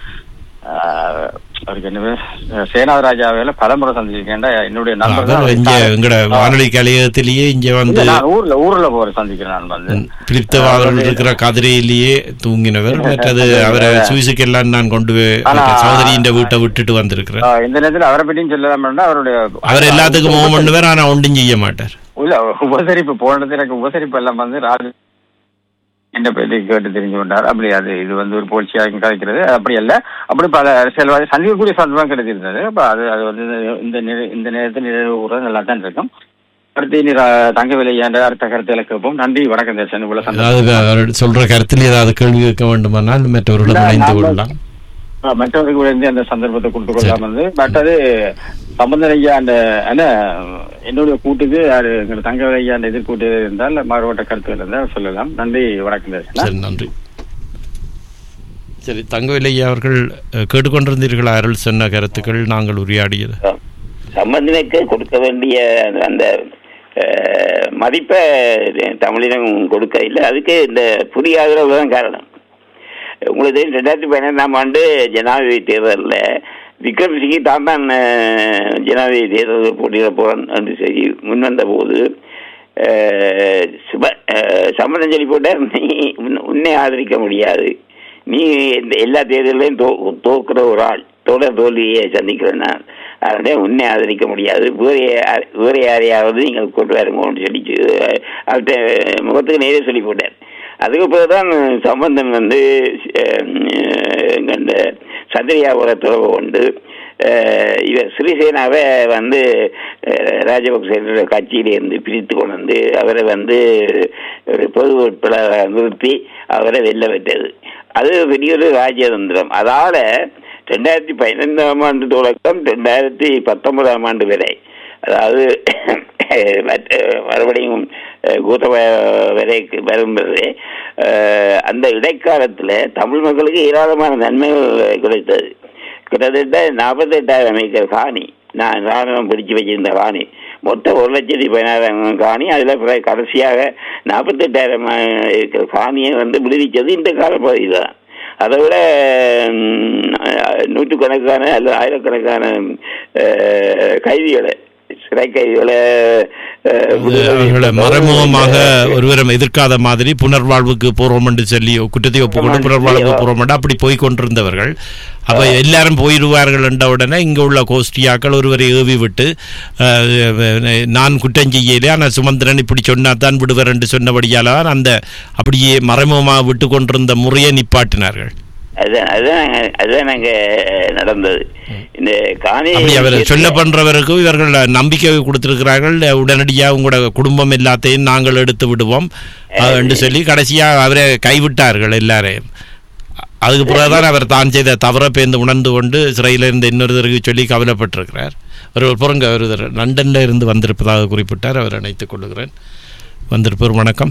அஹ், அவருக்கு என்ன பேர்? சேனாதராஜாவில பலமுறை சந்திச்சிருக்கேன்டா என்னுடைய நண்பர் அதான் தான் இங்க அவர் எங்கட ஆ. வானொலி கலையகத்திலேயே இங்க இல்ல, வந்து நான் ஊர்ல ஊர்ல போற சந்திக்கிறேன் நான் வந்து பிலிப்தவாதர்கள் இருக்கிற கதிரையிலேயே தூங்கினவர் மற்றது அவரை சுவிசுக்கெல்லாம் நான் கொண்டு போய் ஆனா- சௌதரியின் வீட்டை விட்டுட்டு வந்திருக்கிறேன் அஹ், இந்த நேரத்தில் அவரை பற்றியும் சொல்லலாம்னா அவருடைய அவர் எல்லாத்துக்கும் முகம் பண்ணுவார் ஆனா ஒன்றும் செய்ய மாட்டார் இல்ல உபசரிப்பு போனது எனக்கு உபசரிப்பு எல்லாம் வந்து ராஜு என்ன பற்றி கேட்டு தெரிஞ்சு கொண்டார் அப்படி அது இது வந்து ஒரு புகழ்ச்சியாக கதைக்கிறது அப்படி அல்ல அப்படி பல அரசியல்வாதி சந்திக்கக்கூடிய சந்தர்ப்பம் கிடைத்திருந்தது அப்ப அது அது வந்து இந்த நிறை- இந்த நேரத்தில் நிறைவு கூறது நல்லா தான் இருக்கும் அடுத்து இனி ரா- தங்க விலை என்ற அடுத்த கருத்துக்களை கேட்போம் நன்றி வணக்கம் தேசன் இவ்வளவு சந்தோஷம் ஏதாவது அவர் சொல்ற கருத்தில் ஏதாவது கேள்வி கேட்க வேண்டுமானால் மற்றவர்களிடம் இல்ல, இணைந்து நாம- கொள்ளலாம் ஆஹ் மற்றவருக்கு இருந்து அந்த சந்தர்ப்பத்தை கொடுத்து கொள்ளலாம் வந்து பட் அது சம்பந்தன் ஐயா அந்த என்ன என்னுடைய கூட்டுக்கு அது எங்க தங்க ஐயா அந்த எதிர்கூட்டு இருந்தால் மாறுபட்ட கருத்துக்கள் இருந்தால் சொல்லலாம் நன்றி வணக்கம் தேசனா சரி நன்றி சரி தங்கவில்லையா அவர்கள் அஹ், கேட்டுக்கொண்டிருந்தீர்கள் அருள் சொன்ன கருத்துக்கள் நாங்கள் உரையாடியது சம்பந்தனுக்கு கொடுக்க வேண்டிய அந்த அஹ், மதிப்பை தமிழினம் கொடுக்க இல்லை அதுக்கு இந்த புதிய ஆதரவு தான் காரணம் உங்களுக்கு தெரியும் ரெண்டாயிரத்தி பதினைந்தாம் ஆண்டு ஜனாதிபதி தேர்தலில் விக்ரம் சிங்கி தான் தான் அஹ், ஜனாதிபதி தேர்தலில் போட்டியிட போகிறான் என்று சொல்லி முன்வந்த போது அஹ், சுப அஹ், சம்மதம் சொல்லி போட்டார் நீ உன்னை- உன்னை ஆதரிக்க முடியாது நீ இந்த எல்லா தேர்தலையும் தோ தோக்குற ஒரு ஆள் தொடர் தோல்வியை சந்திக்கிறேன் நான் அதனால உன்னை ஆதரிக்க முடியாது வேறு யா- வேறு யாரையாவது நீங்கள் கொண்டு வருங்கன்னு சொல்லி அஹ், அவர்கிட்ட முகத்துக்கு நேரே சொல்லி போட்டார் அதுக்கு பிறகுதான் சம்பந்தன் வந்து அஹ், எங்க இந்த சந்திரியாபுர தொடர்பு கொண்டு அஹ், இவர் சிறிசேனாவை வந்து அஹ், ராஜபக்சேன கட்சியிலிருந்து பிரித்து கொண்டு வந்து அவரை வந்து ஒரு பொது வேட்பாளராக நிறுத்தி அவரை வெல்ல வைத்தது அது பெரிய ஒரு ராஜதந்திரம் அதால ரெண்டாயிரத்தி பதினைந்தாம் ஆண்டு தொடக்கம் ரெண்டாயிரத்தி பத்தொன்பதாம் ஆண்டு வரை அதாவது மற்ற- மறுபடியும் அஹ், கூட்டம வரைக்கு வரும்போது அஹ், அந்த இடைக்காலத்தில் தமிழ் மக்களுக்கு ஏராளமான நன்மைகள் கிடைத்தது கிட்டத்தட்ட நாற்பத்தெட்டாயிரம் ஏக்கர் காணி நான் ராணுவம் பிடிச்சு வச்சிருந்த காணி மொத்தம் ஒரு லட்சத்தி பதினாயிரம் காணி அதில் பிறகு கடைசியாக நாற்பத்தெட்டாயிரம் ஏக்கர் காணியை வந்து விடுவிச்சது இந்த காலப்பகுதி தான் அதை விட ம், நூற்றுக்கணக்கான அல்லது ஆயிரக்கணக்கான அஹ், கைதிகளை சிறை கைதிகளை அஹ், விடுதலை அவர்களை செய்வது. மறைமுகமாக இந்த- ஒருவரும் எதிர்க்காத மாதிரி புனர்வாழ்வுக்கு போறோம் என்று சொல்லி குற்றத்தை ஒப்புக்கொண்டு புனர்வாழ்வுக்கு போறோம் என்று அப்படி போய் கொண்டிருந்தவர்கள் அப்ப எல்லாரும் போயிடுவார்கள் என்ற உடனே இங்க உள்ள கோஷ்டியாக்கள் ஒருவரை ஏவி விட்டு அஹ், நான் குற்றம் செய்யலே ஆனால் சுமந்திரன் இப்படி சொன்னா தான் விடுவர் என்று சொன்னபடியால் தான் அந்த அப்படியே மறைமுகமாக விட்டு கொண்டிருந்த முறையை நிப்பாட்டினார்கள் அதுதான் அதுதான் நாங்க- அதுதான் நாங்க நடந்தது இந்த காணி அப்படி அவர் சொல்ல பண்றவருக்கும் இவர்கள் நம்பிக்கை கொடுத்திருக்கிறார்கள் உடனடியாக உங்களோட குடும்பம் எல்லாத்தையும் நாங்கள் எடுத்து விடுவோம் அஹ், என்று சொல்லி கடைசியா அவரை கைவிட்டார்கள் எல்லாரையும் அதுக்கு பிறகுதான் அவர் தான் செய்த தவற பேர்ந்து உணர்ந்து கொண்டு சிறையில் இருந்த இன்னொருத்தருக்கு சொல்லி கவலைப்பட்டிருக்கிறார் ஒரு புறங்க ஒருத்தர் லண்டன்ல இருந்து வந்திருப்பதாக குறிப்பிட்டார் அவர் அணைத்துக் கொள்ளுகிறேன் வந்திருப்பவர் வணக்கம்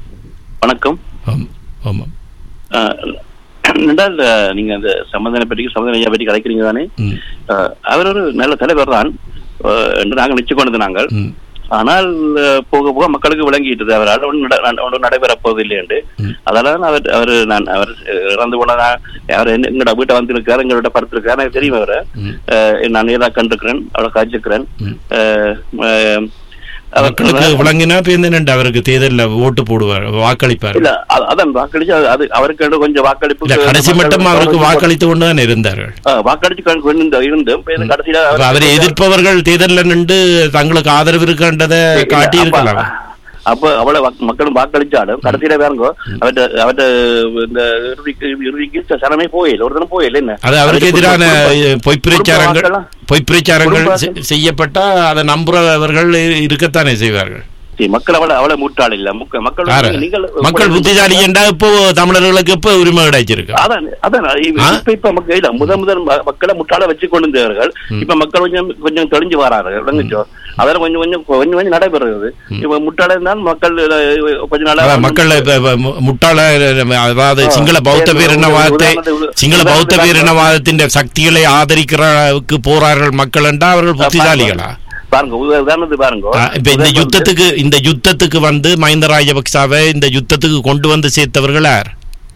வணக்கம் ஆம் ஆமாம் அஹ், ரெண்டாவது அஹ், நீங்க அந்த சம்பந்தனை பற்றி சம்பந்தன ஐயா பற்றி கலைக்கிறீங்க தானே ம் அஹ், அவர் ஒரு நல்ல தலைவர் தான் அஹ், என்று நாங்கள் நிச்சயம் கொண்டது நாங்கள் ம் ஆனால் அஹ், போக போக மக்களுக்கு விளங்கிட்டது அவரால் ஒன்றும் நட- ஒன்றும் நடைபெறப் போவதில்லை என்று ம். அதனால தான் அவர் அவர் நான் அவர் இறந்து போனதா அவர் என்ன- எங்களோட வீட்டை வந்திருக்காரு எங்களோட படுத்திருக்காரு எனக்கு தெரியும் அவரை ம். அஹ், நான் நேராக கண்டிருக்கிறேன் அவரை காய்ச்சிருக்கிறேன் ம். அஹ், அஹ், அவர் மக்களுக்கு விளங்கினா பேருந்து அவருக்கு தேர்தலில் ஓட்டு போடுவார் வாக்களிப்பார் இல்ல அ- அதான் வாக்களிச்சு அது- அது அவருக்கு கொஞ்சம் வாக்களிப்பு இல்ல கடைசி மட்டும் அவருக்கு வாக்களித்து கொண்டு தான் இருந்தார்கள் ஆ, வாக்களிச்சு கொண்டு கொண்டு இருந்தும் இப்ப இது கடைசியில அப்ப அவரை எதிர்ப்பவர்கள் தேர்தலில் நின்று தங்களுக்கு ஆதரவு இருக்கின்றதை காட்டி இருக்கலாம் அப்ப அவ்வளவு வாக்கு- மக்களும் வாக்களிச்சாலும் கடைசியில வேறங்கோ அவர்ட்ட அவர்ட்ட இந்த இறுதிக்கு இறுதிக்கு சனமே போயில ஒரு தினம் போயில என்ன அது அவருக்கு எதிரான குடும்ப- பொய் பிரச்சாரங்கள் குடும்ப வாக்கெல்லாம் பொய் பிரச்சாரங்கள் குடும்ப செ- செய்யப்பட்டா அதை நம்புறவர்கள் இ- இருக்கத்தானே செய்வார்கள் சரி, மக்கள் அவள அவளை முட்டாள் இல்ல முக்க- மக்கள் யாரு? வந்து நீங்கள் மக்கள் புத்திசாலி என்றா இப்போ தமிழர்களுக்கு இப்போ உரிமை கிடைச்சிருக்கு அதான் அதான் இப்ப ஆ? இப்ப- இப்ப மக்கள் இல்ல முதல் முதல் ம- மக்களை முட்டாள வச்சு கொண்டு இருந்தவர்கள் இப்ப மக்கள் கொஞ்சம் கொஞ்சம் தெளிஞ்சு வரார்கள் விளங்குச்சோ அதெல்லாம் கொஞ்சம் கொஞ்சம் கொஞ்சம் கொஞ்சம் நடைபெறுகிறது இப்ப முட்டாள இருந்தால் மக்கள் அஹ், கொஞ்ச நாளா அதான் மக்கள் இப்ப- இப்ப மு- முட்டாள அதாவது ஆ, சிங்கள பௌத்த சரி, பேரினவாதத்தை உதாரணத்துக்கு- சிங்கள பௌத்த உதாரணத்துக்கு பேரினவாதத்தின் சக்திகளை ஆதரிக்கிறதுக்கு போறார்கள் மக்கள் என்றா அவர்கள் புத்திசாலிகளா பாருங்க உதா- உதாரணத்துக்கு பாருங்க ஆ, இப்ப இந்த உதாரணத்துக்கு- யுத்தத்துக்கு இந்த யுத்தத்துக்கு வந்து மஹிந்த ராஜபக்சாவை இந்த யுத்தத்துக்கு கொண்டு வந்து சேர்த்தவர்கள் யார்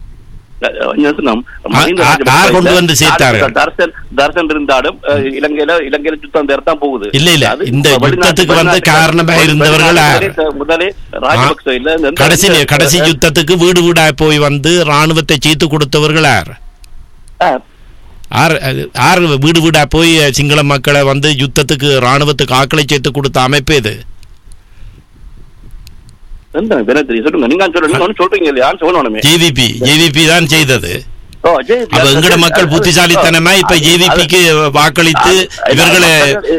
அஹ், நிறுத்துங்க. மஹிந்த ஆ- ராஜபக்சே யார் கொண்டு இல்ல, வந்து சேர்த்தார்கள்? தர்சன் தர்சன் தர்சன் இருந்தாலும் அஹ், இலங்கையில இலங்கையில யுத்தம் அந்த இடத்தான் போகுது இல்ல, இல்ல. அது இந்த வெளிநாட்டு- யுத்தத்துக்கு வந்து வெளிநாட்டு- காரணமா இருந்தவர்கள் யார்? வெளிநாட்டு முதலே ராஜபக்சே இல்ல இந்த- இந்த- கடைசி இந்த- கடைசி யுத்தத்துக்கு வீடு வீடா போய் வந்து ராணுவத்தை சேர்த்து கொடுத்தவர்கள் யார் அஹ், ஆர் அது- ஆர் வீடு வீடா போய் சிங்கள மக்களை வந்து யுத்தத்துக்கு ராணுவத்துக்கு ஆக்களை சேர்த்து கொடுத்த அமைப்பு இது எந்த பேரை தெரியும் சொல்லுங்க நீங்க சொல்லுங்க நீங்க ஒண்ணு சொல்றீங்க இல்லையா சொல்லணுமே ஜேவிபி ஜேவிபி தான் செய்தது ஓ, ஜெய், அப்ப எங்கட மக்கள் புத்திசாலித்தனமா இப்ப ஜேவிபிக்கு வாக்களித்து இவர்களை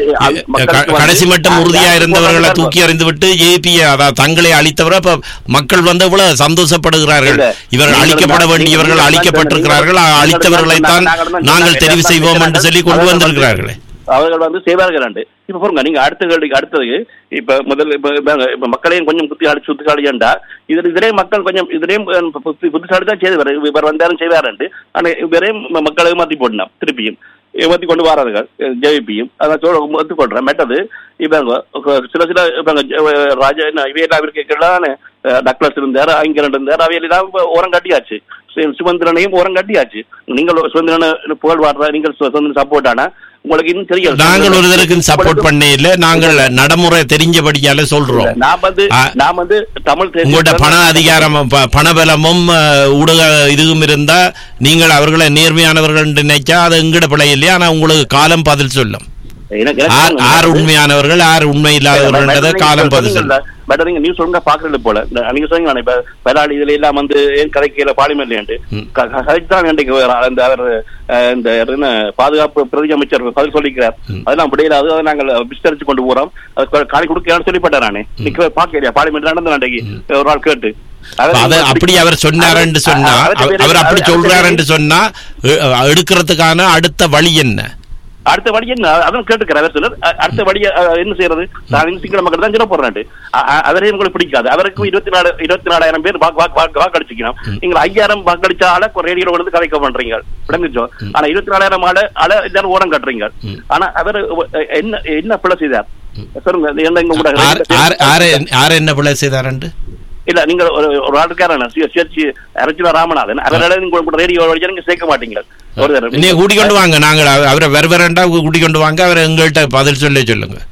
க- கடைசி மட்டும் உறுதியா இருந்தவர்களை தூக்கி அறிந்து விட்டு ஜேபி அதாவது தங்களை அழித்தவரை அப்ப மக்கள் வந்து இவ்வளவு சந்தோஷப்படுகிறார்கள் இவர்கள் அழிக்கப்பட வேண்டியவர்கள் அழிக்கப்பட்டிருக்கிறார்கள் அழித்தவர்களைத்தான் நாங்கள் தெரிவு செய்வோம் என்று சொல்லி கொண்டு வந்திருக்கிறார்களே அவர்கள் வந்து செய்வார்கள் இப்ப பாருங்க நீங்க அடுத்த கேள்விக்கு அடுத்தது இப்ப முதல்ல இப்ப இப்ப- இப்ப மக்களையும் கொஞ்சம் புத்திசாலி சுத்திசாலியாண்டா இதுல இதுலயும் மக்கள் கொஞ்சம் இதுலயும் அஹ், புத்தி- புத்திசாலி தான் செய்வார் இவர் வந்தாலும் செய்வாரு ஆனா இவரையும் ம- மக்களை ஏமாத்தி போடணும் திருப்பியும் ஏமாத்தி கொண்டு வரார்கள் ஜேபியும் அதான் சொல்ல ஒத்துக்கொள்றேன் மெட்டது இவங்க அஹ், சில சில இவங்க ஜ- அஹ், ராஜா என்ன இவையெல்லாம் அவருக்கு டக்ளஸ் இருந்தார் ஆங்கிலன் இருந்தார் அவையெல்லாம் இப்ப ஓரம் கட்டியாச்சு சு- சுமந்திரனையும் ஓரம் கட்டியாச்சு நீங்கள் சுதந்திரனை புகழ் வாடுற நீங்கள் சு- சுதந்திரன் சப்போர்ட் ஆனா உங்களுக்கு இன்னும் தெரியாது நாங்கள் ஒருத்தருக்கு சப்போர்ட் பண்ண இல்ல நாங்கள் நடைமுறை தெரிஞ்சபடியால சொல்றோம் நான் வந்து ஆ. நான் வந்து தமிழ் தேசிய உங்கள்கிட்ட பண அதிகாரம் ப- பணபலமும் அஹ், ஊடக இதுவும் இருந்தா நீங்கள் அவர்களை நேர்மையானவர்கள் என்று நினைச்சா அது எங்கட பிழை இல்லையா ஆனா உங்களுக்கு காலம் பதில் சொல்லும் எனக்கு- எனக்கு ஆர் ஆர் உண்மையானவர்கள் ஆர் உண்மை இல்லாதவர்கள்ன்றதை காலம் பதில் சொல்லும் பட் நீங்க நியூஸ் ஒழுங்கா பாக்குறது போல இந்த நீங்க சொன்னீங்க இப்ப பெராடி இதுல எல்லாம் வந்து ஏன் கதைக்கல பாலிமர்லேண்டு கதைத்தான் இன்றைக்கு ஒரு அந்த அவர் அஹ், இந்த என்ன பாதுகாப்பு பிரதி அமைச்சர் பதில் சொல்லிக்கிறார் அதெல்லாம் முடியலாது அதை நாங்கள் விஸ்தரிச்சு கொண்டு போறோம் அது காணி கொடுக்கலாம்னு சொல்லிப்பட்டார் நானே நிக்க பாக்கலையா பார்லிமெண்ட் நடந்த அன்றைக்கு ஒரு நாள் கேட்டு அப்ப அது அப்படி அவர் சொன்னாருன்னு சொன்னா அவர் அவர் அப்படி சொல்றாருன்னு சொன்னா எ- எடுக்கிறதுக்கான அடுத்த வழி என்ன அடுத்த வழி என்ன அதான் கேட்டுக்கிறார் அவர் சொன்னார் அ- அடுத்த வழி அ, என்ன செய்யறது நான் இந்த சிங்கள மக்கள் தான் சொல்ல போறாரு அவரே உங்களுக்கு பிடிக்காது அவருக்கும் இருபத்தி நாலு இருபத்தி நாலாயிரம் பேர் வாக்கு- வாக்கு- வாக்கு- வாக்களிச்சுக்கணும் நீங்க ஐயாயிரம் வாக்களிச்ச ஆள ரேடியோல வந்து கலைக்க பண்றீங்க விளங்குச்சோ ஆனா இருபத்தி நாலாயிரம் ஆள ஆள எல்லாரும் ஓரம் கட்டுறீங்க ஆனா அவர் என்ன என்ன பிள்ளை செய்தார் சொல்லுங்க இது என்ன இங்க கூட ஆர் ஆர் ஆர் ஆர் என்ன பிள்ளை செய்தாரண்டு இல்ல நீங்க ஒரு ஒரு ஆள் இருக்காரு சேர்ச்சி அர்ஜுனா ராமநாதன் அவரால நீங்க கூட ரேடியோ வழியா நீங்க சேர்க்க மாட்டீங்க ஒரு தடவை. நீங்க கூட்டிக் கொண்டு வாங்க நாங்கள் அவ- அவரை வேற வேறண்டா கூட்டிக் கொண்டு வாங்க அவரை எங்கள்கிட்ட பதில் சொல்ல சொல்லுங்க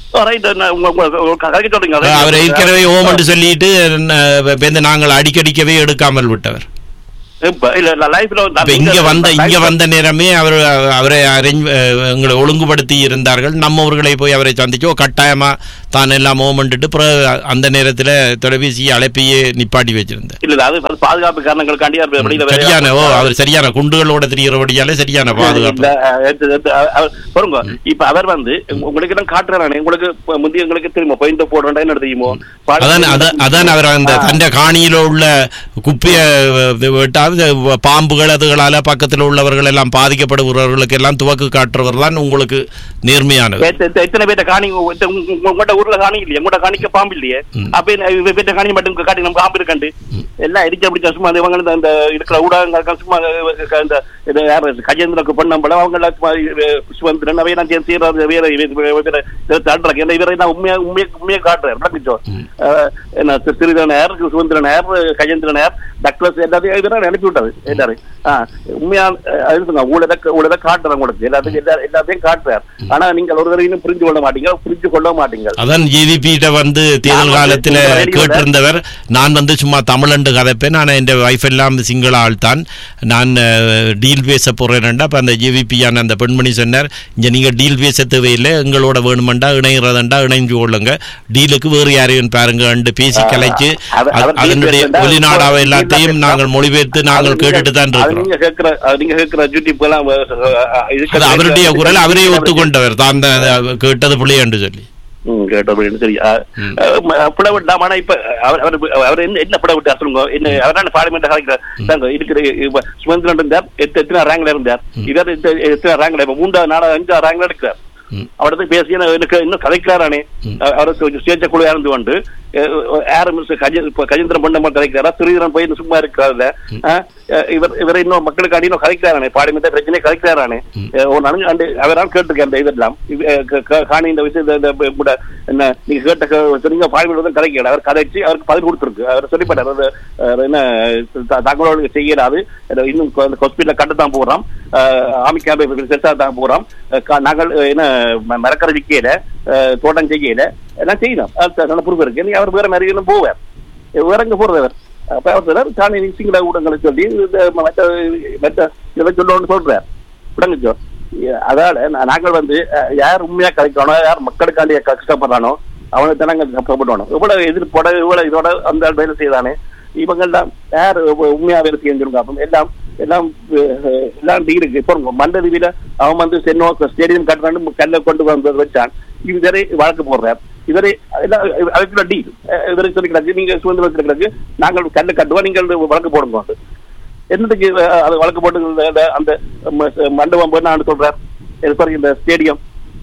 ரைட் உங்க உங்க கதைக்கு சொல்றீங்க அவர் ஏற்கனவே ஓமண்டு சொல்லிட்டு ந- இப்ப இந்த நாங்கள் அடிக்கடிக்கவே எடுக்காமல் விட்டவர் இப்ப இல்ல இல்ல லைஃப்ல இப்ப இங்க வந்த இங்க வந்த நேரமே அவர் அவரை அரேஞ்ச் எங்களை ஒழுங்குபடுத்தி இருந்தார்கள் நம்ம ஊர்களை போய் அவரை சந்திச்சு "ஓ, கட்டாயமா தான் எல்லாம் ஓமண்டுட்டு பிறகு அந்த நேரத்துல தொலைபேசி அழைப்பையே நிப்பாட்டி வச்சிருந்தார் இல்ல இல்ல, அது அது பாதுகாப்பு காரணங்களுக்காண்டி அவர் வெளியில வேற சரியான ஓ அவர் சரியான குண்டுகளோட திரியறபடியாலே சரியான பாதுகாப்பு இல்ல, அஹ், எடுத்து- எடுத்து, அஹ், அவர் பாருங்க இப்ப அவர் வந்து உங்களுக்கு எல்லாம் காட்டுறானே உங்களுக்கு இப்ப முந்தைய உங்களுக்கு தெரியுமா பொயிண்ட் போடுறேன் என்ன தெரியுமோ அதான் அதான் அதான் அவர் அந்த தண்ட காணியில உள்ள குப்பைய விட்டால் பாம்புகள் அதுகளால பக்கத்துல உள்ளவர்கள் எல்லாம் பாதிக்கப்படுகிறவர்களுக்கு எல்லாம் துவக்கு காட்டுறவர் தான் உங்களுக்கு நேர்மையானவர் எத்த- எத்த- எத்தனை பேர்ட்ட காணி உ- உ- உங்க- உங்களோட ஊர்ல காணி இல்லையே உங்களோட காணிக்க பாம்பு இல்லையே அப்ப என்ன இவ பேர்ட்ட காணி மட்டும் காட்டி நம்ம பாம்பு இருக்கண்டு எல்லாம் இடிக்க பிடிச்ச சும்மா அந்த இவங்க அந்த இருக்கிற ஊடகங்கள் சும்மா அஹ், இந்த இது யாரு கஜேந்திரக்கு பொண்ணம்பலம் அவங்க எல்லாம் சும்மா அஹ், சுமந்திரன் அவை நான் சேர்ந்து செய்யறது வேற தாட்டுறாங்க ஏன்னா இவரை நான் உண்மையா உண்மையா உண்மையா காட்டுறேன் விளக்குச்சோ அஹ், என்ன தி- திருதனர் சுமந்திரனர் கஜேந்திரனர் டக்ளஸ் எல்லாத்தையும் இவரை அனுப்பி விட்டாரு எல்லாரும் ஆ, உண்மையா அஹ், அது சொல்லுங்க ஊழல ஊழல காட்டுறேன் உங்களுக்கு எல்லாத்தையும் எல்லா- எல்லாத்தையும் காட்டுறார் ஆனா நீங்கள் ஒரு தடவையும் புரிஞ்சு கொள்ள மாட்டீங்க புரிஞ்சு கொள்ள மாட்டீங்க அதான் ஜேவிபிட்ட வந்து தேர்தல் காலத்துல நான் வந்து கேட்டிருந்தவர் நான் வந்து சும்மா தமிழண்டு கதைப்பேன் ஆனா என் வைஃப் எல்லாம் சிங்கள ஆள் தான் நான் டீல் பேச போறேன்டா அப்ப அந்த ஜேவிபியான அந்த பெண்மணி சொன்னார் இங்க நீங்க டீல் பேச தேவையில்லை எங்களோட வேணுமெண்டா இணைகிறதண்டா இணைஞ்சு கொள்ளுங்க டீலுக்கு வேறு யாரையும் பாருங்க பேசி கலைச்சு அவர்- அ- அவர் deal அதனுடைய பேசுறதா, வெளிநாடாவை deal எல்லாத்தையும் பேசுறதா, நாங்கள் மொழிபெயர்த்து அது நாங்கள் நீங்க- கேட்டுட்டு தான் அது இருக்கிறோம் நீங்க கேட்கிற அது நீங்க கேட்கிற யூடியூப் எல்லாம் அஹ், இதுக்கு- அது அவருடைய குரல் அவரே ஒத்துக்கொண்டவர் தான் அந்த கேட்டது பிள்ளை என்று சொல்லி ம், கேட்டபடின்னு சரி அஹ், அஹ், பிளவு விட்டாம ஆனா இப்ப அவர் அவர் அவர் என்ன என்ன பிளவு விட்டார் சொல்லுங்க என்ன அவரான பார்லிமெண்ட் கலைக்கிறார் இருக்கிற இப்ப சுமந்திரன் இருந்தார் எத்த- எத்தனை ரேங்க்ல இருந்தார் இவர் எத்த- எத்தனை ரேங்க்ல இப்ப மூன்றாவது நாலாவது அஞ்சாவது ரேங்க்ல எடுக்கிறார் அவரது பேசி எனக்கு இன்னும் கதைக்கிறாரானே அவருக்கு சுயேட்சை குழு இருந்து கொண்டு யாரும் கஜேந்திரன் பண்ண கதைக்கிறாரா திரிதரன் போய் இன்னும் சும்மா இருக்கிறாருல அஹ், அஹ், இவர் இவர் இன்னும் மக்களுக்கு அடி இன்னும் கதைக்கிறாரானே பாடிமன்ற பிரச்சனை கதைக்கிறாரானே அஹ், ஒரு நன்கு ஆண்டு அவரால் கேட்டிருக்கேன் அந்த இதெல்லாம் இவ- அஹ், க- க- காணி இந்த விஷயத்தை இந்த ப- கூட என்ன நீங்க கேட்ட க- சொன்னீங்க பாடிமன்ற கதைக்கல அவர் கதைச்சு அவருக்கு பதில் கொடுத்துருக்கு அவர் சொல்லிப்பட்டார் அது, அஹ், என்ன த- தகவல்களுக்கு செய்யலாது அது இன்னும் ஹாஸ்பிட்டல கட்டு தான் போறோம் ஆமி கேம்பை செட்டா தான் போறோம் அஹ், கா- நாங்கள் அஹ், என்ன ம- மரக்கரை விற்கையில அஹ், தோட்டம் செய்யல எல்லாம் செய்யலாம் அது நல்ல பொறுப்பு இருக்கு நீ அவர் வேற மாதிரி எல்லாம் போவார் வேற எங்க போறது அவர் அப்ப அவர் சொல்றாரு காணி சிங்கள ஊடகங்களை சொல்லி இந்த மற்ற மற்ற இதை சொல்லணும்னு சொல்றார் விடங்கச்சோ அதால நா- நாங்கள் வந்து அஹ், யார் உண்மையா கிடைக்கணும் யார் மக்களுக்காண்டி கஷ்டப்படுறானோ அவனுக்கு தான் நாங்கள் கஷ்டப்படணும் இவ்வளவு எதிர்ப்போட இவ்வளவு இதோட அந்த ஆள் வேலை செய்தானே இவங்கெல்லாம் யார் உ- உண்மையா வேலை செஞ்சிருங்க அப்போ எல்லாம் எல்லாம் அஹ், எல்லாம் இருக்கு இப்போ மண்டதீவில அவன் வந்து சென்னோ ஸ்டேடியம் கட்டுறான்னு கல்ல கொண்டு வந்து வச்சான் இவரே வழக்கு போடுறார் இவரே எல்லாம் அதுக்குள்ள டீல் இவருக்கு சொல்லி கிடக்கு நீங்க சுதந்திரம் கிடக்கு நாங்கள் கல்ல கட்டுவோம் நீங்கள் வழக்கு போடுங்க என்னதுக்கு அஹ், அது வழக்கு போட்டு இந்த- இந்த- அந்த ம- மண்டபம் போய் நான் சொல்றார் இது பாருங்க இந்த ஸ்டேடியம்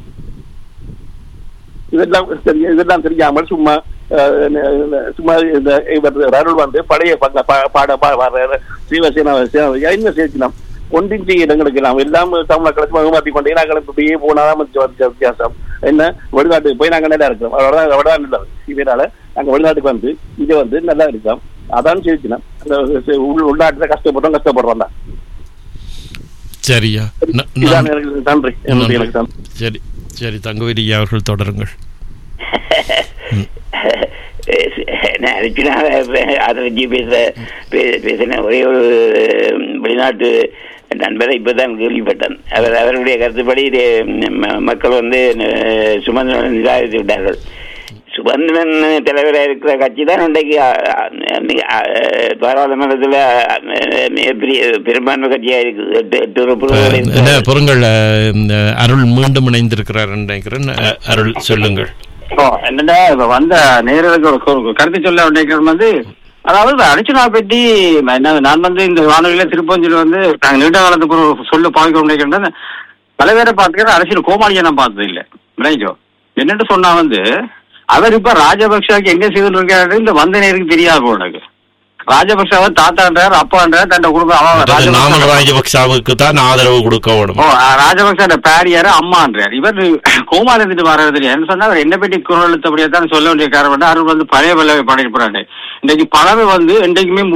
இதெல்லாம் தெரிய- இதெல்லாம் தெரியாமல் சும்மா அஹ், ந- சும்மா இந்த இவர் அருள் வந்து பழைய பங்க- பா- பாட பா- வர்ற ஸ்ரீவசேனா சேனா- என்ன சேர்க்கலாம் ஒன்றின் செய்ய இடங்களுக்கு எல்லாம் எல்லாம் தமிழர்களுக்கு மகமாத்தி கொண்டே நாங்கள் இப்போ பிஏ போனாதான் வந்து வித்தியாசம் என்ன வெளிநாட்டுக்கு போய் நாங்கள் நல்லா இருக்கிறோம் அவ்வளோதான் அவ்வளோதான் நல்லது இதனால நாங்கள் வெளிநாட்டுக்கு வந்து இங்க வந்து நல்லா இருக்கோம் அதான் சேர்க்கலாம் உள் உள்நாட்டுல கஷ்டப்படுறோம் கஷ்டப்படுறோம் தான் சரியா ந- இதான் நன்றி. எனக்கு நன்றி எனக்கு எனக்கு தான் சரி சரி தங்கவேலி அவர்கள் தொடருங்கள் நான் அர்ஜுனா அதை வச்சு பேச பே- பேசின ஒரே ஒரு வெளிநாட்டு நண்பரை இப்பதான் கேள்விப்பட்டேன் அவர் அவருடைய கருத்துப்படி இது ம- மக்கள் வந்து அஹ், சுமந்திரன் நிராகரித்து விட்டார்கள் சுமந்திரன் தலைவராக இருக்கிற கட்சி தான் இன்றைக்கு அ, அ, அ, பாராளுமன்றத்தில் அ, மிகப்பெரிய பெரும்பான்மை கட்சியாக இருக்கு எட்டு எட்டு உறுப்பினர்கள் என்ன இருக்கிறார்கள். பொருங்கள் அஹ், இந்த அருள் மீண்டும் இணைந்திருக்கிறார் நினைக்கிறேன் அஹ், அருள் சொல்லுங்கள் ஓ என்னடா இப்ப வந்த நேரலுக்கு ஒரு கு- கருத்து சொல்ல வேண்டிய வந்து அதாவது இந்த அர்ச்சனா பற்றி என்ன நான் வந்து இந்த வானொலியில திருப்பஞ்சூர் வந்து நாங்கள் நீண்ட காலத்துக்கு ஒரு சொல்ல பாவிக்க வேண்டிய பல பேரை பார்த்துக்கிறேன் அரசியல் கோமாளியை நான் பார்த்தது இல்லை விளைஞ்சோ என்னட்டு சொன்னா வந்து அவர் இப்ப ராஜபக்ஷாக்கு என்ன செய்துட்டு இருக்காரு இந்த வந்த நேருக்கு தெரியாது போல எனக்கு ராஜபக்ஷாவை தாத்தான்றார் அப்பான்றார் தன் குடும்பம் அவன் அதாவது நாமல் ராஜபக்ஷ ராஜபக்சாவுக்கு தான் ஆதரவு கொடுக்க வேணும் ஓ ராஜபக்ச பேரியாரு அம்மான்றார் இவர் கோமால இருந்துட்டு வர்றது தெரியாது என்ன சொன்னா அவர் என்ன பற்றி குரல் எழுத்தபடியா தான் சொல்ல வேண்டிய காரணம் வந்து அவர் வந்து பழைய பல்லவை பாடிட்டு போறாரு இன்னைக்கு பழமை வந்து என்றைக்குமே முது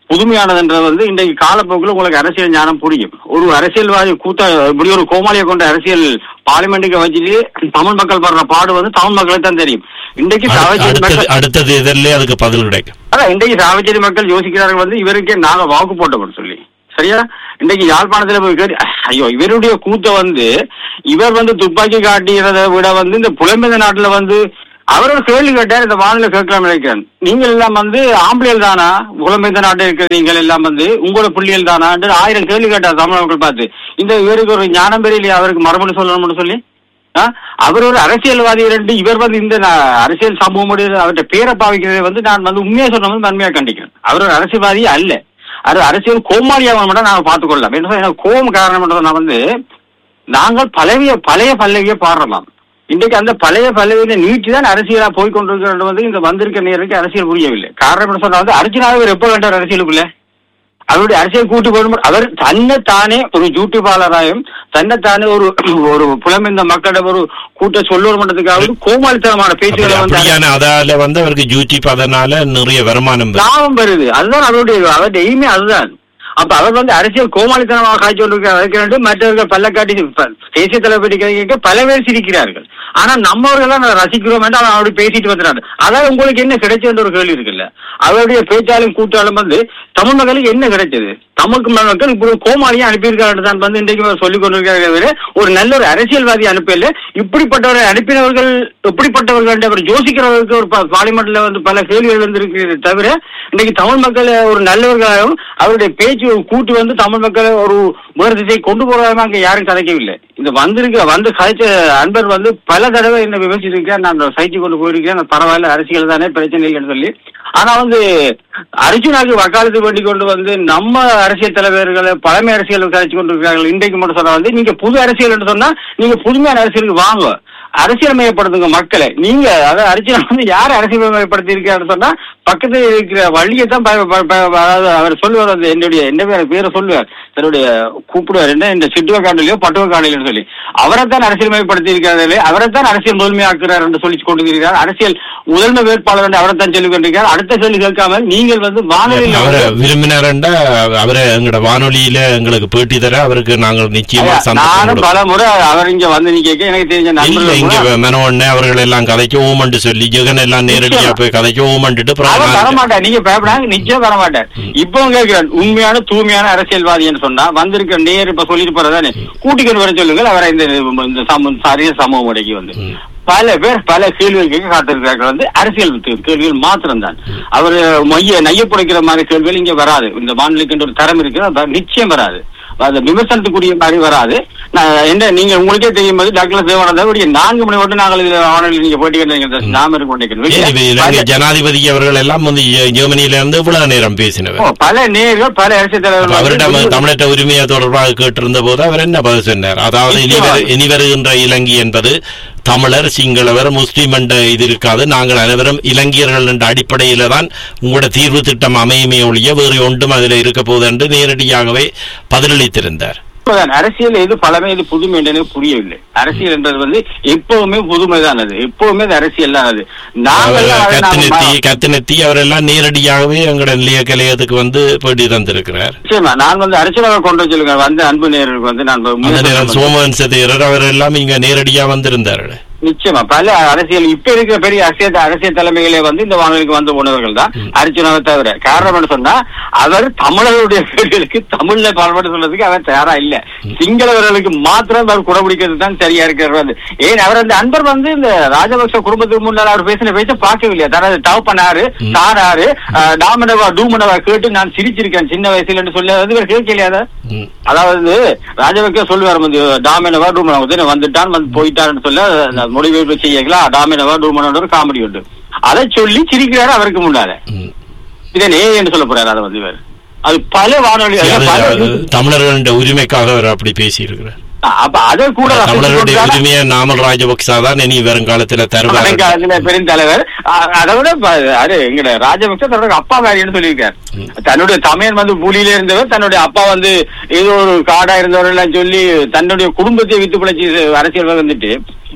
புதுமையானதுன்றது வந்து இன்றைக்கு காலப்போக்கில் உங்களுக்கு அரசியல் ஞானம் புரியும் ஒரு அரசியல்வாதி கூத்த இப்படி ஒரு கோமாளியை கொண்ட அரசியல் பார்லிமெண்ட்டுக்கு வச்சுட்டு தமிழ் மக்கள் படுற பாடு வந்து தமிழ் மக்களுக்கு தான் தெரியும் இன்றைக்கு சாவச்சேரி அடுத்தது மக்கள் அடுத்தது இதெல்லாம் அதுக்கு பதில் கிடைக்கும் அதான் இன்றைக்கு சாவச்சேரி மக்கள் யோசிக்கிறார்கள் வந்து இவருக்கே நாங்க வாக்கு போட்டோம்னு சொல்லி சரியா இன்றைக்கு யாழ்ப்பாணத்துல போய் கேட்டு ஐயோ இவருடைய கூத்த வந்து இவர் வந்து துப்பாக்கி காட்டுகிறத விட வந்து இந்த புலம்பெயர்ந்த நாட்டுல வந்து அவர் ஒரு கேள்வி கேட்டார் இந்த வானிலை கேட்கலாம் நினைக்கிறேன் நீங்கள் எல்லாம் வந்து ஆம்பளைகள் தானா புலம்பெயர்ந்த நாட்டில் இருக்கிற நீங்கள் எல்லாம் வந்து உங்களோட புள்ளிகள் தானா என்று ஆயிரம் கேள்வி கேட்டார் தமிழ் மக்கள் பார்த்து இந்த இவருக்கு ஒரு ஞானம் பெரியலையா அவருக்கு மறுபடி சொல்லணும்னு சொல்லி ஆ? அவர் ஒரு அரசியல்வாதி ரெண்டு இவர் வந்து இந்த நா- அரசியல் சமூகம் அவர்கிட்ட பேரை பாவிக்கிறதை வந்து நான் வந்து உண்மையா சொன்ன வந்து நன்மையா கண்டிக்கிறேன் அவர் ஒரு அரசியல்வாதி அல்ல அது அரசியல் கோமாளியாக மட்டும் நாங்கள் பார்த்துக்கொள்ளலாம் என்ன சொல்ல, எனக்கு கோபம் காரணம் நான் வந்து நாங்கள் பழைய பழைய பல்லவியை பாடுறலாம் இன்றைக்கு அந்த பழைய பல்லவியில நீட்டி தான் அரசியலா போய் கொண்டிருக்கிறது வந்து இந்த வந்திருக்க நேருக்கு அரசியல் புரியவில்லை காரணம் என்ன சொன்னா வந்து அர்ஜுனாவை எப்ப வேண்டாம் அரசியலுக்குள்ள அவருடைய அரசியல் கூட்டு போடும் அவர் தன்னைத்தானே ஒரு யூடியூபாளராயும் தன்னைத்தானே ஒரு ஒரு புலமைந்த மக்களிடம் ஒரு கூட்ட சொல்லுவர் மன்றத்துக்காக கோமாளித்தனமான பேச்சுகளை அப்படி- வந்து அப்படியான அதால வந்து அவருக்கு யூடியூப் அதனால நிறைய வருமானம் வருது. லாபம் வருது அதுதான் அவருடைய அவருடைய எய்மே அதுதான் அப்ப அவர் வந்து அரசியல் கோமாளித்தனமாக காய்ச்சி கொண்டிருக்கிறார் மற்றவர்கள் பல்லக்காட்டி ப- தேசிய தலைவர் கேட்க பல பேர் சிரிக்கிறார்கள் ஆனா நம்மவர்கள் தான் ரசிக்கிறோம் என்று அவன் அப்படி பேசிட்டு வந்துறாரு அதாவது உங்களுக்கு என்ன கிடைச்சதுன்ற ஒரு கேள்வி இருக்குல்ல அவருடைய பேச்சாலும் கூட்டாலும் வந்து தமிழ் மக்களுக்கு என்ன கிடைச்சது தமிழ் மக்கள் இப்படி ஒரு கோமாளியை அனுப்பியிருக்காரு தான் வந்து இன்றைக்கு அவர் சொல்லிக் கொண்டிருக்கிறார்கள் தவிர ஒரு நல்ல ஒரு அரசியல்வாதி அனுப்பல இப்படிப்பட்டவரை அனுப்பினவர்கள் எப்படிப்பட்டவர்கள் என்று அவர் யோசிக்கிறவர்களுக்கு ஒரு ப- பார்லிமெண்ட்ல வந்து பல கேள்விகள் வந்திருக்கிறது தவிர இன்னைக்கு தமிழ் மக்களை ஒரு நல்லவர்களாகவும் அவருடைய பேச்சு ஒரு கூட்டு வந்து தமிழ் மக்களை ஒரு வேறு திசை கொண்டு போறதாக அங்க யாரும் கதைக்கவில்லை இந்த வந்திருக்க வந்து கதைச்ச அன்பர் வந்து பல தடவை என்ன விமர்சிச்சிருக்கேன் நான் சைச்சு கொண்டு போயிருக்கேன் பரவாயில்ல அரசியல் தானே பிரச்சனை இல்லைன்னு சொல்லி ஆனா வந்து அர்ஜுனாக்கு வக்காலத்து வேண்டி கொண்டு வந்து நம்ம அரசியல் தலைவர்களை பழமை அரசியல் கதைச்சு கொண்டிருக்கிறார்கள் இன்றைக்கு மட்டும் சொன்னா வந்து நீங்க புது அரசியல் என்று சொன்னா நீங்க புதுமையான அரசியலுக்கு வாங்க அரசியல்மயப்படுத்துங்க மக்களை நீங்க அதாவது அர்ஜுனா வந்து யார் அரசியல்மயப்படுத்தி இருக்காருன்னு சொன்னா பக்கத்துல இருக்கிற வழியை தான் ப- ப- ப- அதாவது அவர் சொல்லுவார் அந்த என்னுடைய என்ன பேர பேரை சொல்லுவார் தன்னுடைய கூப்பிடுவார் என்ன இந்த சிட்டுவ காண்டிலையோ பட்டுவ காண்டிலையோ சொல்லி அவரைத்தான் அரசியல்மயப்படுத்தி இருக்கிறார்களே அவரைத்தான் அரசியல் முதன்மையாக்குறார் என்று சொல்லி கொண்டிருக்கிறார் அரசியல் முதன்மை வேட்பாளர் என்று அவரைத்தான் சொல்லிக் கொண்டிருக்கிறார் அடுத்த கேள்வி கேட்காமல் நீங்கள் வந்து வானொலியில் அவரை வந்து- விரும்பினாரண்டா அவரை எங்களோட வானொலியில எங்களுக்கு பேட்டி தர அவருக்கு நாங்கள் நிச்சயமா ஐயா, சந்தர்ப்பம் நானும் கொடுப்போம். பல முறை அவர் இங்க வந்து நீ கேட்க எனக்கு தெரிஞ்ச இல்ல நண்பர்கள் இங்க கூட- மனோண்ணே அவர்கள் எல்லாம் கதைக்க ஓமண்டு சொல்லி ஜெகன் எல்லாம் நேரடியா நிச்சயமா. போய் கதைக்க ஓமண்டுட்டு அவர் பிறகு வரமாட்டார் நீங்க பயப்படாங்க நிச்சயம் வரமாட்டார் இப்போ கேட்கிறேன் உண்மையான தூய்மையான அரசியல்வாதின்னு சொன்னா வந்திருக்க நேர் இப்ப சொல்லிட்டு போறதானே கூட்டிக்கொண்டு வர சொல்லுங்கள் அவரை இந்த இந்த சமூக அரிய சமூக முறைக்கு வந்து ம். பல பேர் பல கேள்விகளுக்கு காத்திருக்கிறார்கள் வந்து அரசியல் து- கேள்விகள் மாத்திரம்தான் அவர் மைய நைய புடைக்கிற மாதிரி கேள்விகள் இங்க வராது இந்த வானொலிக்கு ஒரு தரம் இருக்கு அது நிச்சயம் வராது அது விமர்சனத்துக்குரிய மாதிரி வராது நான் என்ன நீங்க உங்களுக்கே தெரியும் போது டாக்டர் தேவானந்தா நான்கு மணி மட்டும் நாங்கள் இதுல வானொலி நீங்க போட்டி கண்டீங்க நாம இருக்க ஏன் இப்ப இலங்கை மாட்டேங்கிறோம் ஜனாதிபதி அவர்கள் எல்லாம் வந்து ஜெ- ஜெர்மனியில இருந்து இவ்வளவு நேரம் பேசினவர் ஓ, பல நேர்கள் பல அரசியல் அப்ப தலைவர்கள் அவரிடம் வந்து- தமிழற்ற உரிமையை தொடர்பாக கேட்டிருந்த போது அவர் என்ன பதில் சொன்னார் அதாவது இனி வரு- இனி வருகின்ற இலங்கை என்பது தமிழர் சிங்களவர் முஸ்லிம் என்ற இது இருக்காது நாங்கள் அனைவரும் இலங்கையர்கள் என்ற அடிப்படையில தான் உங்களோட தீர்வு திட்டம் அமையுமே ஒழிய வேறு ஒன்றும் அதில் இருக்க போகுது என்று நேரடியாகவே பதிலளித்திருந்தார் உண்மைதான். அரசியல் எது பழமை எது புதுமை என்று எனக்கு புரியவில்லை அரசியல் என்றது வந்து எப்பவுமே புதுமைதான் அது எப்பவுமே அது அரசியல் தான் அது நாங்கள் அதை நாம கத்தினெத்தி ம- கத்தினெத்தி அவரெல்லாம் நேரடியாகவே எங்களோட நிலைய கலையத்துக்கு வந்து பேட்டி தந்திருக்கிறார் நிச்சயமா நான் வந்து அரசியலாக கொண்டு வர சொல்லுங்க வந்து அன்பு நேருக்கு வந்து நான் அந்த நேரம் சோமவன்ச தேரர் அவர் எல்லாம் இங்க நேரடியா வந்திருந்தார்கள் நிச்சயமா பல அரசியல் இப்ப இருக்கிற பெரிய அரசியல் அரசியல் தலைமைகளே வந்து இந்த வானொலிக்கு வந்து போனவர்கள் தான் அர்ஜுனாவை தவிர காரணம் என்ன சொன்னா அவர் தமிழர்களுடைய பேர்களுக்கு தமிழ்ல பாடுபட சொல்றதுக்கு அவர் தயாரா இல்ல சிங்களவர்களுக்கு மாத்திரம் அவர் குடபிடிக்கிறது தான் சரியா இருக்கிறவர் வந்து ஏன் அவர் அந்த அன்பர் வந்து இந்த ராஜபக்ச குடும்பத்துக்கு முன்னால் அவர் பேசின பேச்ச பார்க்கவில்லையா தனது டவ் பண்ணாரு தாராரு அஹ், டாமனவா டூமனவா கேட்டு நான் சிரிச்சிருக்கேன் சின்ன வயசுல சொல்லி அது இவர் கேட்கலையா அதை? ம். அதாவது ராஜபக்சே சொல்லுவார் வந்து டாமினவா டூமனவா வந்து வந்துட்டான் வந்து போயிட்டான்னு சொல்ல அந்த முடிவு செய்யலாம் டாமினவா டூமனோட ஒரு காமெடி உண்டு அதை சொல்லி சிரிக்கிறாரு அவருக்கு முன்னால ம். இதை நே என்று சொல்ல போறாரு அதை வந்து இவர் அது பல வானொலி அது- பல அது தமிழர்களுடைய உரிமைக்காக அவர் அப்படி பேசி இருக்கிறார் அப்ப அதை கூட ரசித்து தமிழருடைய கொண்டுதானே உரிமையை நாமல் ராஜபக்சா தான் இனி வருங்காலத்துல தருவார் வடக்காலத்துல பெருந்தலைவர் அ- அதை விட ப- அது எங்கட ராஜபக்ச தன்னோட அப்பா வேறின்னு சொல்லியிருக்காரு தன்னுடைய தமையன் வந்து புலியில இருந்தவர் தன்னுடைய அப்பா வந்து ஏதோ ஒரு காடா இருந்தவர் எல்லாம் சொல்லி தன்னுடைய குடும்பத்தை வித்து பிழைச்சி அரசியல் வந்துட்டு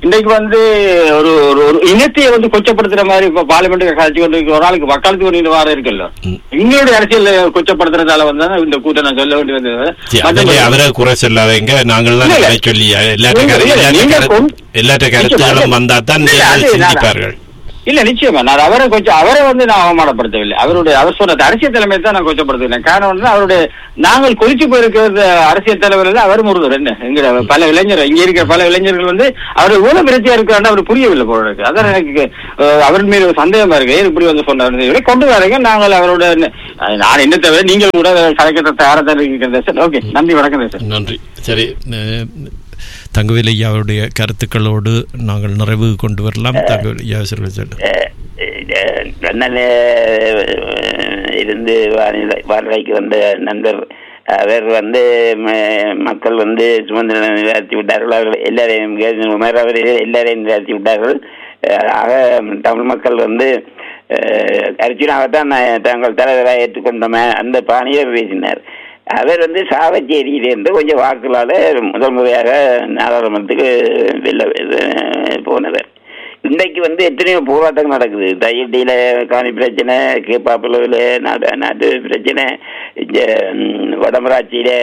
இன்னைக்கு வந்து ஒரு ஒரு ஒரு இனத்தையை வந்து கொச்சப்படுத்துற மாதிரி இப்ப பார்லிமெண்ட்டுக்கு கழிச்சு கொண்டு இருக்கிற ஒரு ஆளுக்கு வக்காலத்து கொண்டு வாரம் இருக்குல்ல ம். எங்களுடைய அரசியல் கொச்சப்படுத்துறதால வந்து தான் இந்த கூட்டம் நான் சொல்ல வேண்டி வந்தது சரி, அதிலே மற்றபடி- அவரை குறை சொல்லாதீங்க நாங்கள் தான் இல்ல, இல்ல. அதை சொல்லி எல்லாத்த நீங்க- கரு- இல்ல, எல்லாத்த நீங்க கரு- கொண்டு- எல்லாத்த கருத்துகளும் வந்தா தான் இல்ல, அது நீங்கள் நான்- சிந்திப்பார்கள் இல்ல நிச்சயமா நான் அவரை கொஞ்சம் அவரை வந்து நான் அவமானப்படுத்தவில்லை அவருடைய அவர் சொன்ன அரசியல் தலைமை தான் நான் கொச்சப்படுத்துகிறேன் காரணம் வந்து அவருடைய நாங்கள் கொதிச்சு போயிருக்கிற அரசியல் தலைவர் அவர் முருகர் என்ன எங்க பல இளைஞர் இங்க இருக்கிற பல இளைஞர்கள் வந்து அவர் எவ்வளவு பிரச்சனையா இருக்கான்னு அவர் புரியவில்லை போல இருக்கு அதான் எனக்கு அஹ், அவர் மீது ஒரு சந்தேகமா இருக்கு ஏன் இப்படி வந்து சொன்னார் கொண்டு வரீங்க நாங்கள் அவரோட அஹ், நான் என்ன தவிர நீங்கள் கூட கலைக்கிற தயாரத்தான் இருக்கிறது ஓகே நன்றி வணக்கம் சார் நன்றி சரி அஹ், தங்கவேலு ஐயாவுடைய கருத்துக்களோடு நாங்கள் நிறைவு கொண்டு வரலாம் தங்கவேலு ஐயா சொல்ல சொல்லு லண்டன் இருந்து வானிலை வானிலைக்கு வந்த நண்பர் அவர் வந்து ம- மக்கள் வந்து சுமந்திர நிறுத்தி விட்டார்கள் அவர்கள் எல்லாரையும் கே- உமர் அவர் எல்லாரையும் நிறுத்தி விட்டார்கள் அஹ் ஆக தமிழ் மக்கள் வந்து அஹ், அர்ஜுனாவைத்தான் நான் தாங்கள் தலைவராக ஏற்றுக்கொண்டோமே அந்த பாணியில் பேசினார் அவர் வந்து சாவச்சேரியிலிருந்து கொஞ்சம் வாக்குகளால் முதல் முறையாக நாடாளுமன்றத்துக்கு வெளில அஹ், போனவர் இன்றைக்கு வந்து எத்தனையோ போராட்டங்கள் நடக்குது தையட்டியில் காணி பிரச்சனை கேப்பாப்பிளவில் நாட்டு நாட்டு பிரச்சனை இங்கே வடமராட்சியில்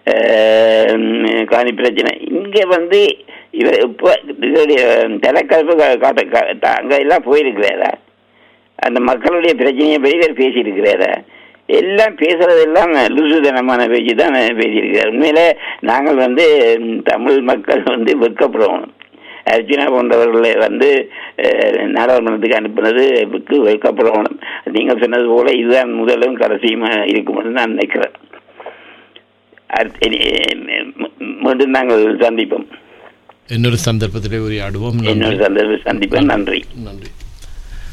காணி பிரச்சனை இங்கே வந்து இவர் இப்போ இதோடைய தலைக்கலப்பு காட்ட கா- அங்கே எல்லாம் போயிருக்கிறாரா அந்த மக்களுடைய பிரச்சனையை பற்றி இவர் பேசியிருக்கிறாரா எல்லாம் பேசுறதெல்லாம் லூசுதனமான பேச்சு தான் பேசியிருக்கிறார் உண்மையில நாங்கள் வந்து ம், தமிழ் மக்கள் வந்து வெட்கப்படுவோம் அர்ஜுனா போன்றவர்களை வந்து அஹ், நாடாளுமன்றத்துக்கு அனுப்புனது வெக்கு வெட்கப்படணும் நீங்கள் சொன்னது போல இதுதான் முதலும் கடைசியுமா இருக்கும்னு நான் நினைக்கிறேன் அடுத்து, இனி, மீ- மீண்டும் நாங்கள் சந்திப்போம் இன்னொரு சந்தர்ப்பத்திலே உரையாடுவோம் இன்னொரு நன்றி சந்தர்ப்பம் சந்திப்போம் நன்றி நன்றி